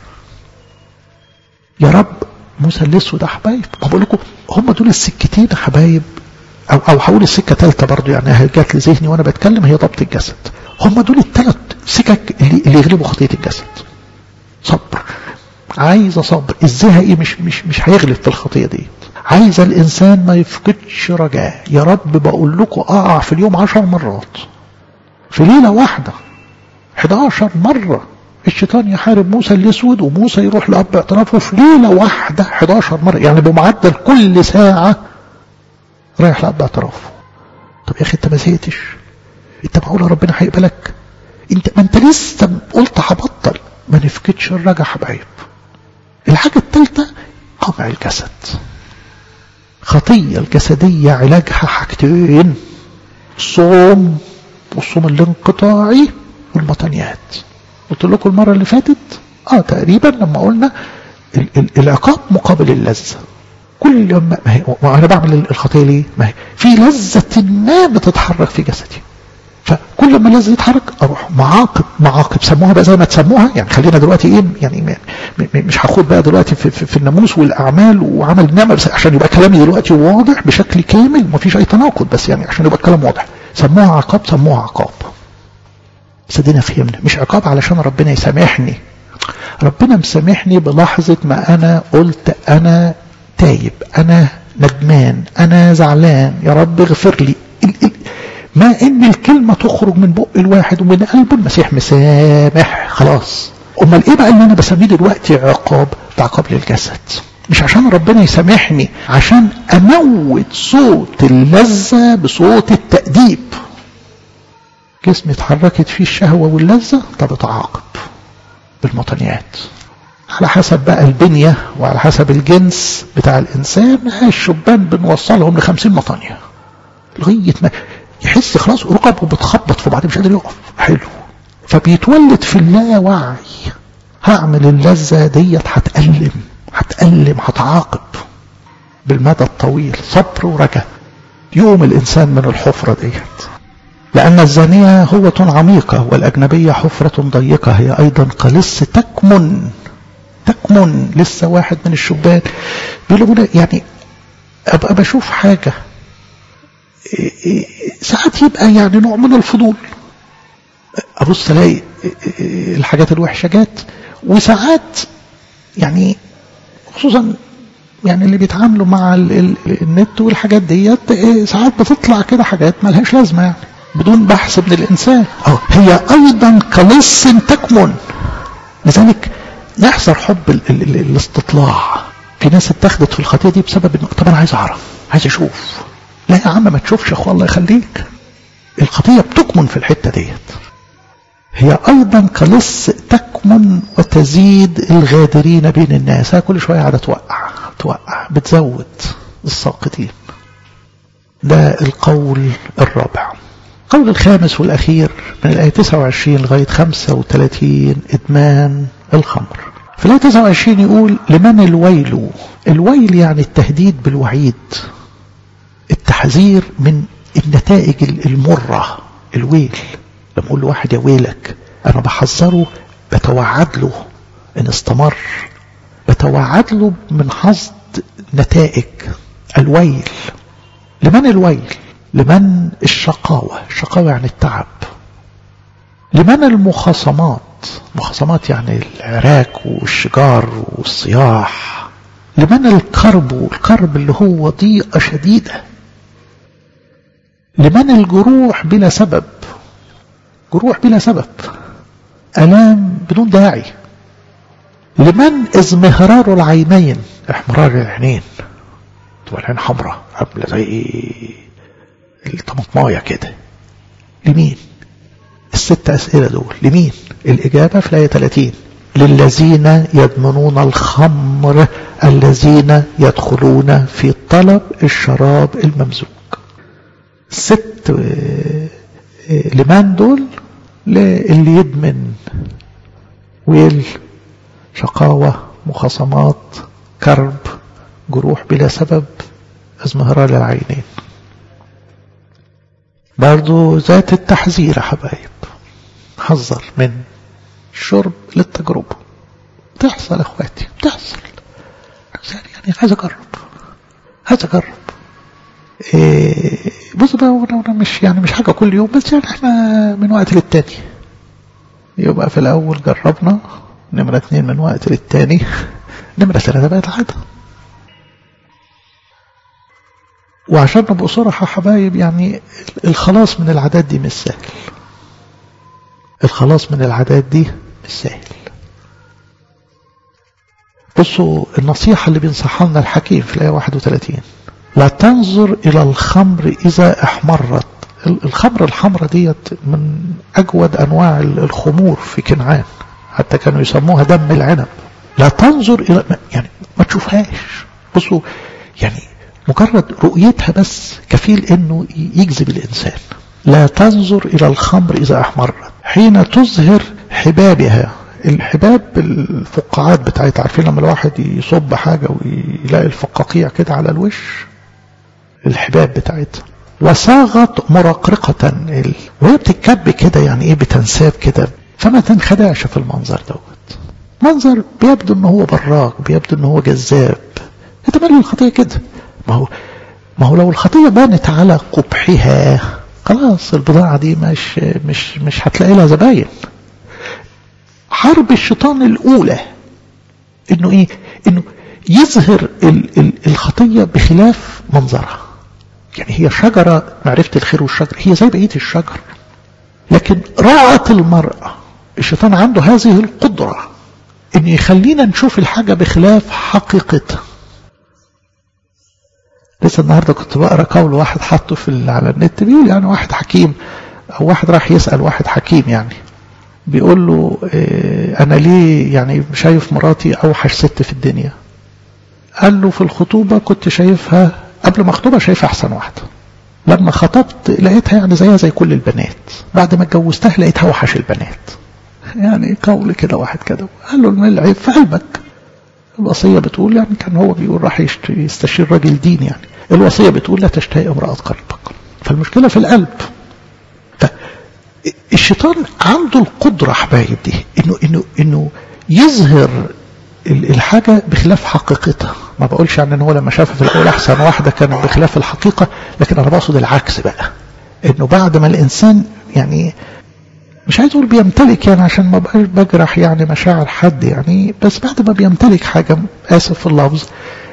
يا رب موسى الاسود ده حبايب ما بقول لكم هم دول السكتين يا حبايب او او هقول السكه ثالثه برضو يعني جات لذهني وانا بتكلم هي ضبط الجسد هم دول الثلاث سكك اللي, اللي يغلبوا خطيه الجسد صبر عايزه صبر الزهق مش مش مش هيغلب في الخطيه دي عايزه الانسان ما يفقدش رجاء يا رب بقول لكم اقع في اليوم عشر مرات في ليله واحده 11 مره الشيطان يحارب موسى الاسود وموسى يروح لاب اعترافه في ليله واحده 11 مره يعني بمعدل كل ساعه رايح لاب اعترافه طب يا اخي انت ما زهقتش انت معقول ربنا هيقبلك انت ما انت لسه قلت هبطل ما نفقدش الرجا حبايب الحاجه الثالثه قمع الجسد الخطية الجسدية علاجها حاجتين الصوم والصوم الانقطاعي والمطنيات قلت لكم المرة اللي فاتت اه تقريبا لما قلنا ال ال العقاب مقابل اللذة كل يوم ما هي وانا بعمل الخطيه ليه؟ ما هي في لذه ما بتتحرك في جسدي فكل ما اللذه يتحرك اروح معاقب معاقب سموها بقى زي ما تسموها يعني خلينا دلوقتي ايه يعني مش هاخد بقى دلوقتي في, في, في الناموس والاعمال وعمل النعمه بس عشان يبقى كلامي دلوقتي واضح بشكل كامل ما فيش اي تناقض بس يعني عشان يبقى الكلام واضح سموها عقاب سموها عقاب صدقنا فهمنا مش عقاب علشان ربنا يسامحني ربنا مسامحني بلحظة ما أنا قلت أنا تايب أنا ندمان أنا زعلان يا رب اغفر لي ما إن الكلمة تخرج من بق الواحد ومن قلبه المسيح مسامح خلاص أمال إيه بقى اللي أنا بسميه دلوقتي عقاب ده عقاب للجسد مش عشان ربنا يسامحني عشان أموت صوت اللذة بصوت التأديب جسمي اتحركت فيه الشهوة واللذة طب اتعاقب بالمطنيات على حسب بقى البنية وعلى حسب الجنس بتاع الإنسان الشبان بنوصلهم لخمسين مطانية لغاية ما يحس خلاص ركبه بتخبط في بعض مش قادر يقف حلو فبيتولد في اللاوعي هعمل اللذة ديت هتألم هتألم هتعاقب بالمدى الطويل صبر ورجاء يوم الإنسان من الحفرة ديت لأن الزانية هوة عميقة والأجنبية حفرة ضيقة هي أيضا قلص تكمن تكمن لسه واحد من الشبان بيقولوا يعني أبقى بشوف حاجة ساعات يبقى يعني نوع من الفضول أبص ألاقي الحاجات الوحشة جات وساعات يعني خصوصا يعني اللي بيتعاملوا مع النت والحاجات ديت ساعات بتطلع كده حاجات ملهاش لازمة يعني بدون بحث من الإنسان أو هي أيضا كلص تكمن لذلك نحذر حب ال ال ال الاستطلاع في ناس اتخذت في الخطية دي بسبب انه طب انا عايز اعرف عايز اشوف لا يا عم ما تشوفش يا اخوة الله يخليك الخطية بتكمن في الحتة ديت هي ايضا كلص تكمن وتزيد الغادرين بين الناس كل شوية قاعدة توقع توقع بتزود الساقطين ده القول الرابع القول الخامس والأخير من الآية 29 لغاية 35 إدمان الخمر في الآية 29 يقول لمن الويل الويل يعني التهديد بالوعيد التحذير من النتائج المرة الويل لما أقول لواحد يا ويلك أنا بحذره بتوعد له إن استمر بتوعد له من حصد نتائج الويل لمن الويل لمن الشقاوة الشقاوة يعني التعب لمن المخاصمات مخاصمات يعني العراك والشجار والصياح لمن الكرب والكرب اللي هو ضيقة شديدة لمن الجروح بلا سبب جروح بلا سبب ألام بدون داعي لمن ازمهرار العينين احمرار العينين تبقى العين حمراء عامله زي الطماطمايه كده لمين الست أسئلة دول لمين الإجابة في الآية 30 للذين يدمنون الخمر الذين يدخلون في طلب الشراب الممزوج ست لمن دول اللي يدمن ويل شقاوة مخاصمات كرب جروح بلا سبب ازمهرار العينين برضو ذات التحذير يا حبايب حذر من الشرب للتجربة تحصل اخواتي بتحصل يعني عايز اجرب عايز اجرب إيه بص بقى مش يعني مش حاجة كل يوم بس يعني احنا من وقت للتاني يبقى في الاول جربنا نمرة اتنين من وقت للتاني نمرة ثلاثة بقت عادة وعشان نبقى صراحة حبايب يعني الخلاص من العادات دي مش سهل الخلاص من العادات دي مش سهل بصوا النصيحة اللي بينصحها لنا الحكيم في الآية 31 لا تنظر إلى الخمر إذا احمرت الخمر الحمرة ديت من أجود أنواع الخمور في كنعان حتى كانوا يسموها دم العنب لا تنظر إلى يعني ما تشوفهاش بصوا يعني مجرد رؤيتها بس كفيل انه يجذب الانسان لا تنظر الى الخمر اذا احمرت حين تظهر حبابها الحباب الفقاعات بتاعتها عارفين لما الواحد يصب حاجة ويلاقي الفقاقيع كده على الوش الحباب بتاعتها وصاغت مرقرقة وهي بتتكب كده يعني ايه بتنساب كده فما تنخدعش في المنظر دوت منظر بيبدو ان هو براق بيبدو ان هو جذاب يتملي الخطية كده ما هو ما هو لو الخطية بانت على قبحها خلاص البضاعة دي مش مش مش هتلاقي لها زباين حرب الشيطان الأولى إنه إيه؟ إنه يظهر ال ال الخطية بخلاف منظرها. يعني هي شجرة معرفة الخير والشر هي زي بقية الشجر. لكن رأت المرأة الشيطان عنده هذه القدرة إن يخلينا نشوف الحاجة بخلاف حقيقتها. لسه النهارده كنت بقرا قول واحد حاطه في على النت بيقول يعني واحد حكيم او واحد راح يسال واحد حكيم يعني بيقول له إيه انا ليه يعني شايف مراتي اوحش ست في الدنيا قال له في الخطوبة كنت شايفها قبل ما اخطبها شايفها احسن واحدة لما خطبت لقيتها يعني زيها زي كل البنات بعد ما اتجوزتها لقيتها اوحش البنات يعني قول كده واحد كده قال له العيب في قلبك الوصية بتقول يعني كان هو بيقول راح يستشير راجل دين يعني الوصية بتقول لا تشتهي امرأة قلبك فالمشكلة في القلب الشيطان عنده القدرة حبايب دي انه انه انه يظهر الحاجة بخلاف حقيقتها ما بقولش يعني ان هو لما شافها في الاول احسن واحدة كانت بخلاف الحقيقة لكن انا بقصد العكس بقى انه بعد ما الانسان يعني مش عايز اقول بيمتلك يعني عشان ما بقاش بجرح يعني مشاعر حد يعني بس بعد ما بيمتلك حاجة اسف في اللفظ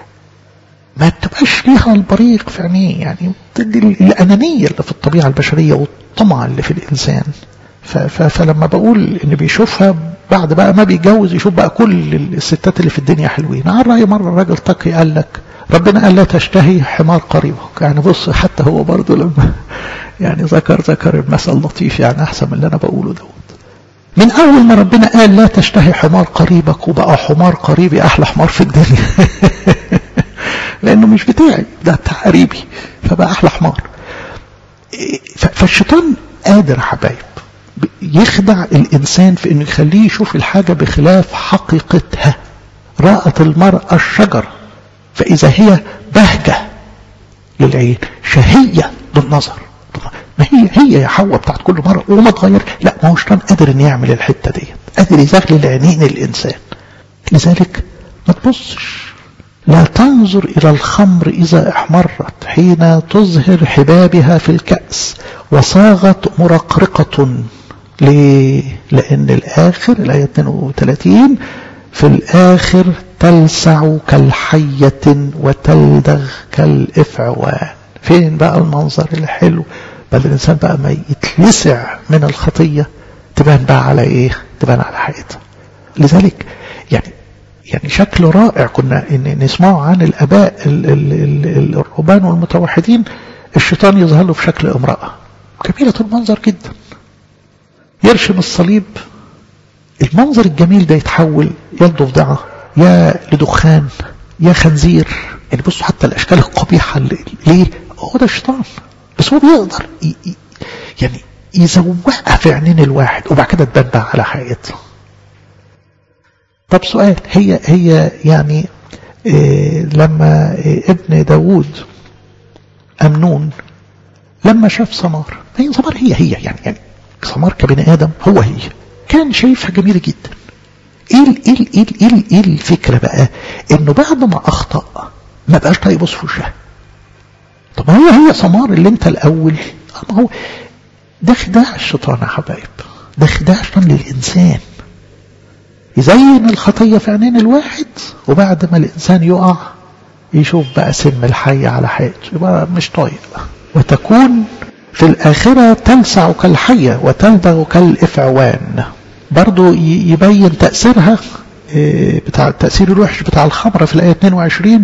ما بتبقاش ليها البريق في عينيه يعني الأنانية اللي في الطبيعة البشرية والطمع اللي في الإنسان فلما بقول إن بيشوفها بعد بقى ما بيتجوز يشوف بقى كل الستات اللي في الدنيا حلوين على رأي مرة الراجل تقي قال لك ربنا قال لا تشتهي حمار قريبك يعني بص حتى هو برضه لما يعني ذكر ذكر المثل لطيف يعني أحسن من اللي أنا بقوله دوت من أول ما ربنا قال لا تشتهي حمار قريبك وبقى حمار قريبي أحلى حمار في الدنيا لأنه مش بتاعي ده بتاع قريبي فبقى أحلى حمار فالشيطان قادر يا حبايب يخدع الإنسان في أنه يخليه يشوف الحاجة بخلاف حقيقتها رأت المرأة الشجر فإذا هي بهجة للعين شهية للنظر ما هي هي يا حواء بتاعت كل مرة وما تغير لا ما هو الشيطان قادر ان يعمل الحتة ديت قادر يزغلل عينين الإنسان لذلك ما تبصش لا تنظر إلى الخمر إذا احمرت حين تظهر حبابها في الكأس وصاغت مرقرقة ليه؟ لأن الآخر الآية 32 في الآخر تلسع كالحية وتلدغ كالإفعوان فين بقى المنظر الحلو بل الإنسان بقى ما يتلسع من الخطية تبان بقى على إيه تبان على حقيقتها لذلك يعني يعني شكل رائع كنا إن نسمعه عن الآباء الرهبان والمتوحدين الشيطان يظهر له في شكل امرأة جميلة المنظر جدا يرشم الصليب المنظر الجميل ده يتحول يا ضفدعة يا لدخان يا خنزير يعني بصوا حتى الأشكال القبيحة ليه هو ده الشيطان بس هو بيقدر يعني يزوقها في عينين الواحد وبعد كده تبان بقى على حقيقتها طب سؤال هي هي يعني إيه لما إيه ابن داوود أمنون لما شاف سمار هي سمار هي هي يعني يعني سمار كبني آدم هو هي كان شايفها جميلة جدا ايه ايه ايه ايه ايه الفكرة بقى انه بعد ما اخطأ ما بقاش طايق يبص في وشها طب ما هي هي سمار اللي انت الاول ما هو ده خداع الشيطان يا حبايب ده خداع الشيطان للانسان يزين الخطية في عينين الواحد وبعد ما الانسان يقع يشوف بقى سم الحي على حياته يبقى مش طايق وتكون في الآخرة تلسع كالحية وتلدغ كالإفعوان برضو يبين تأثيرها بتاع التأثير الوحش بتاع الخمرة في الآية 22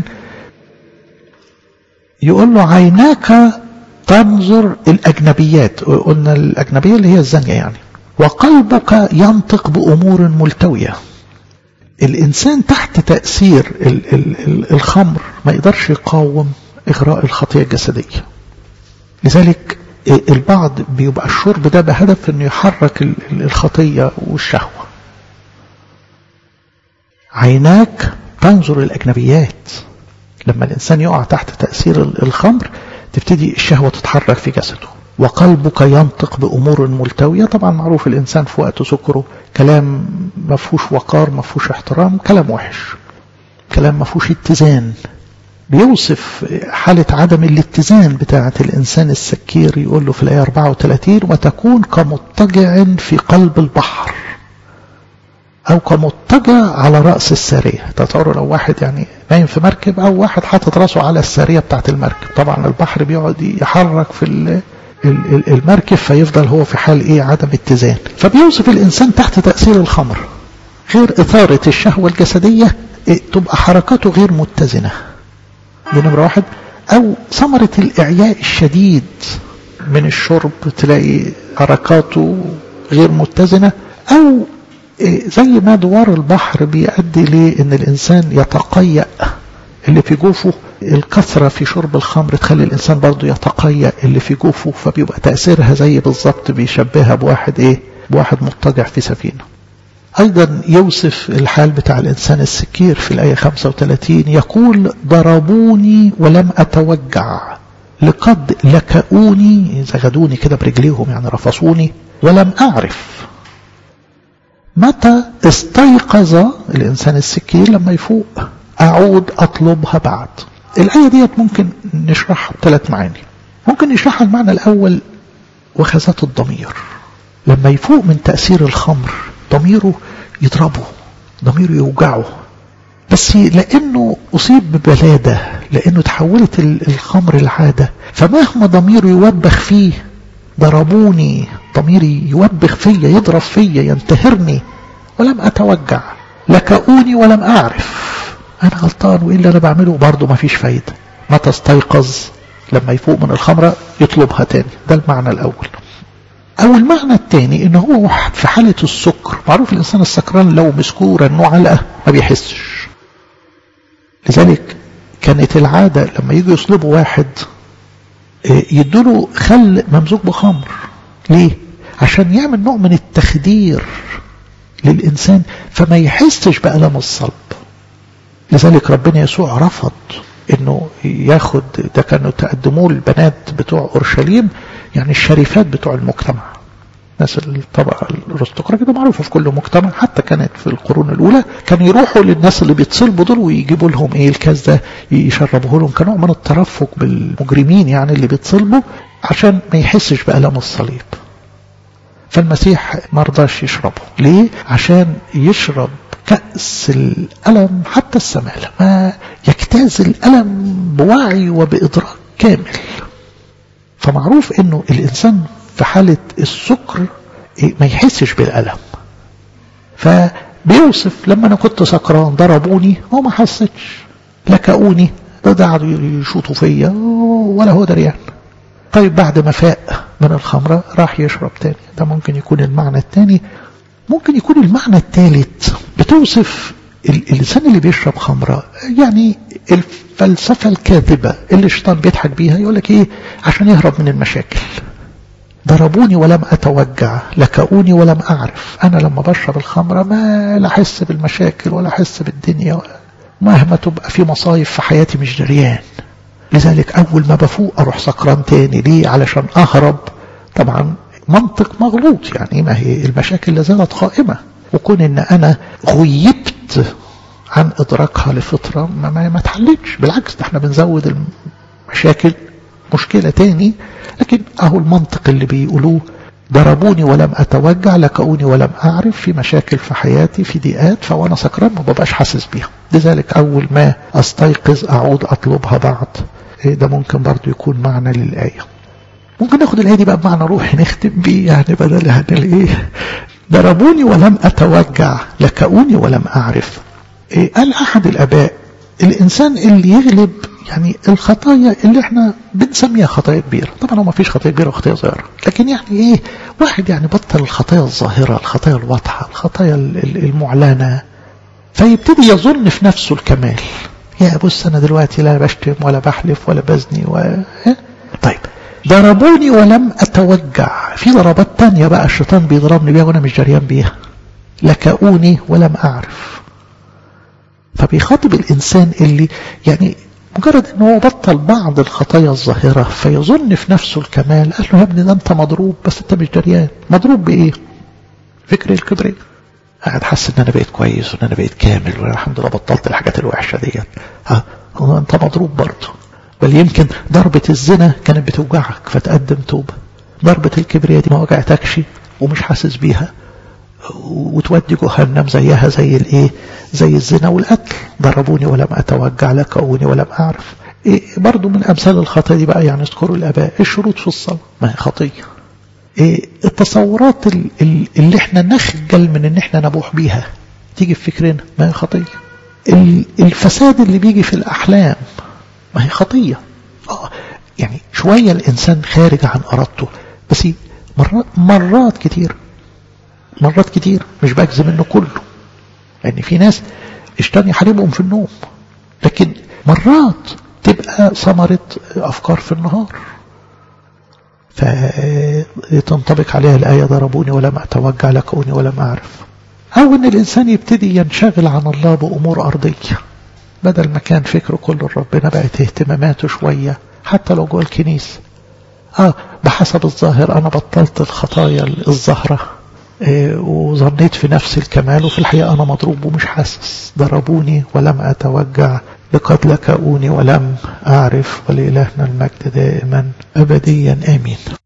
يقول له عيناك تنظر الأجنبيات قلنا الأجنبية اللي هي الزانية يعني وقلبك ينطق بأمور ملتوية الإنسان تحت تأثير ال ال ال الخمر ما يقدرش يقاوم إغراء الخطية الجسدية لذلك البعض بيبقى الشرب ده بهدف انه يحرك الخطية والشهوة عيناك تنظر الأجنبيات لما الإنسان يقع تحت تأثير الخمر تبتدي الشهوة تتحرك في جسده وقلبك ينطق بأمور ملتوية طبعا معروف الإنسان في وقت سكره كلام ما فيهوش وقار ما فيهوش احترام كلام وحش كلام ما فيهوش اتزان بيوصف حالة عدم الاتزان بتاعة الإنسان السكير يقول له في الآية 34 وتكون كمضطجع في قلب البحر أو كمضطجع على رأس السارية تتصوروا لو واحد يعني نايم في مركب أو واحد حاطط راسه على السارية بتاعة المركب طبعا البحر بيقعد يحرك في المركب فيفضل هو في حال إيه عدم اتزان فبيوصف الإنسان تحت تأثير الخمر غير إثارة الشهوة الجسدية تبقى حركاته غير متزنة دي نمرة واحد أو ثمرة الإعياء الشديد من الشرب تلاقي حركاته غير متزنة أو زي ما دوار البحر بيؤدي لأن الإنسان يتقيأ اللي في جوفه الكثرة في شرب الخمر تخلي الإنسان برضه يتقيأ اللي في جوفه فبيبقى تأثيرها زي بالظبط بيشبهها بواحد إيه بواحد مضطجع في سفينة أيضا يوصف الحال بتاع الإنسان السكير في الآية 35 يقول ضربوني ولم أتوجع لقد لكؤوني زغدوني كده برجليهم يعني رفصوني ولم أعرف متى استيقظ الإنسان السكير لما يفوق أعود أطلبها بعد الآية ديت ممكن نشرحها بثلاث معاني ممكن نشرحها المعنى الأول وخزات الضمير لما يفوق من تأثير الخمر ضميره يضربه ضميره يوجعه بس لأنه أصيب ببلادة لأنه تحولت الخمر العادة فمهما ضميره يوبخ فيه ضربوني ضميري يوبخ فيا يضرب فيا ينتهرني ولم أتوجع لكؤوني ولم أعرف أنا غلطان وإيه اللي أنا بعمله برضه ما فيش فايدة متى استيقظ لما يفوق من الخمرة يطلبها تاني ده المعنى الأول أو المعنى الثاني إن هو في حالة السكر معروف الإنسان السكران لو مسكورا إنه علقة ما بيحسش لذلك كانت العادة لما يجوا يصلبوا واحد يدوله خل ممزوج بخمر ليه؟ عشان يعمل نوع من التخدير للإنسان فما يحسش بألم الصلب لذلك ربنا يسوع رفض انه ياخد ده كانوا تقدموه البنات بتوع اورشليم يعني الشريفات بتوع المجتمع الناس الطبقه الارستقراطيه كده معروفه في كل مجتمع حتى كانت في القرون الاولى كانوا يروحوا للناس اللي بيتصلبوا دول ويجيبوا لهم ايه الكاس ده يشربوه لهم كنوع من الترفق بالمجرمين يعني اللي بيتصلبوا عشان ما يحسش بالام الصليب فالمسيح ما رضاش يشربه ليه عشان يشرب كأس الألم حتى السمالة ما يجتاز الألم بوعي وبإدراك كامل فمعروف انه الإنسان في حالة السكر ما يحسش بالألم فبيوصف لما أنا كنت سكران ضربوني هو ما حسيتش لكؤوني ده قعدوا يشوطوا فيا ولا هو دريان طيب بعد ما فاق من الخمرة راح يشرب تاني ده ممكن يكون المعنى الثاني ممكن يكون المعنى الثالث بتوصف الإنسان اللي بيشرب خمرة يعني الفلسفة الكاذبة اللي الشيطان بيضحك بيها يقول لك إيه عشان يهرب من المشاكل ضربوني ولم أتوجع لكؤوني ولم أعرف أنا لما بشرب الخمرة ما لا أحس بالمشاكل ولا أحس بالدنيا مهما تبقى في مصايب في حياتي مش دريان لذلك أول ما بفوق أروح سكران تاني ليه علشان أهرب طبعا منطق مغلوط يعني ما هي المشاكل لازالت قائمة وكون ان انا غيبت عن ادراكها لفترة ما, ما, ما تحلتش بالعكس ده احنا بنزود المشاكل مشكلة تاني لكن اهو المنطق اللي بيقولوه ضربوني ولم اتوجع لكؤوني ولم اعرف في مشاكل في حياتي في ضيقات فوانا سكران ما ببقاش حاسس بيها لذلك اول ما استيقظ اعود اطلبها بعد ده ممكن برضو يكون معنى للآية ممكن ناخد الآية دي بقى بمعنى روحي نختم بيه يعني بدل هن الايه ضربوني ولم أتوجع لكؤوني ولم أعرف إيه قال أحد الآباء الإنسان اللي يغلب يعني الخطايا اللي احنا بنسميها خطايا كبيرة طبعا هو ما فيش خطايا كبيرة وخطايا صغيرة لكن يعني ايه واحد يعني بطل الخطايا الظاهرة الخطايا الواضحة الخطايا المعلنة فيبتدي يظن في نفسه الكمال يا بص أنا دلوقتي لا بشتم ولا بحلف ولا بزني و... طيب ضربوني ولم أتوجع في ضربات تانية بقى الشيطان بيضربني بيها وأنا مش جريان بيها لكؤوني ولم أعرف فبيخاطب الإنسان اللي يعني مجرد ان هو بطل بعض الخطايا الظاهرة فيظن في نفسه الكمال قال له يا ابني ده انت مضروب بس انت مش دريان مضروب بايه فكر الكبرياء قاعد حاسس ان انا بقيت كويس وان انا بقيت كامل والحمد لله بطلت الحاجات الوحشة ديت ها هو انت مضروب برضه بل يمكن ضربة الزنا كانت بتوجعك فتقدم توبة ضربة الكبرياء دي ما وجعتكش ومش حاسس بيها وتودي جهنم زيها زي الايه زي الزنا والقتل ضربوني ولم اتوجع لكوني ولم اعرف إيه برضو من امثال الخطايا دي بقى يعني اذكروا الاباء الشروط في الصلاه ما هي خطيه إيه التصورات اللي احنا نخجل من ان احنا نبوح بيها تيجي في فكرنا ما هي خطيه الفساد اللي بيجي في الاحلام ما هي خطيه اه يعني شويه الانسان خارج عن ارادته بس مرات مرات كتير مرات كتير مش بجزم انه كله يعني في ناس اشتاني حريمهم في النوم لكن مرات تبقى ثمرة أفكار في النهار فتنطبق عليها الآية ضربوني ولم أتوجع لكوني ولم أعرف أو أن الإنسان يبتدي ينشغل عن الله بأمور أرضية بدل ما كان فكره كله ربنا بقت اهتماماته شوية حتى لو جوه الكنيسة آه بحسب الظاهر أنا بطلت الخطايا الظاهرة وظنيت في نفسي الكمال وفي الحقيقة أنا مضروب ومش حاسس ضربوني ولم أتوجع لقد لكؤوني ولم أعرف ولإلهنا المجد دائما أبديا آمين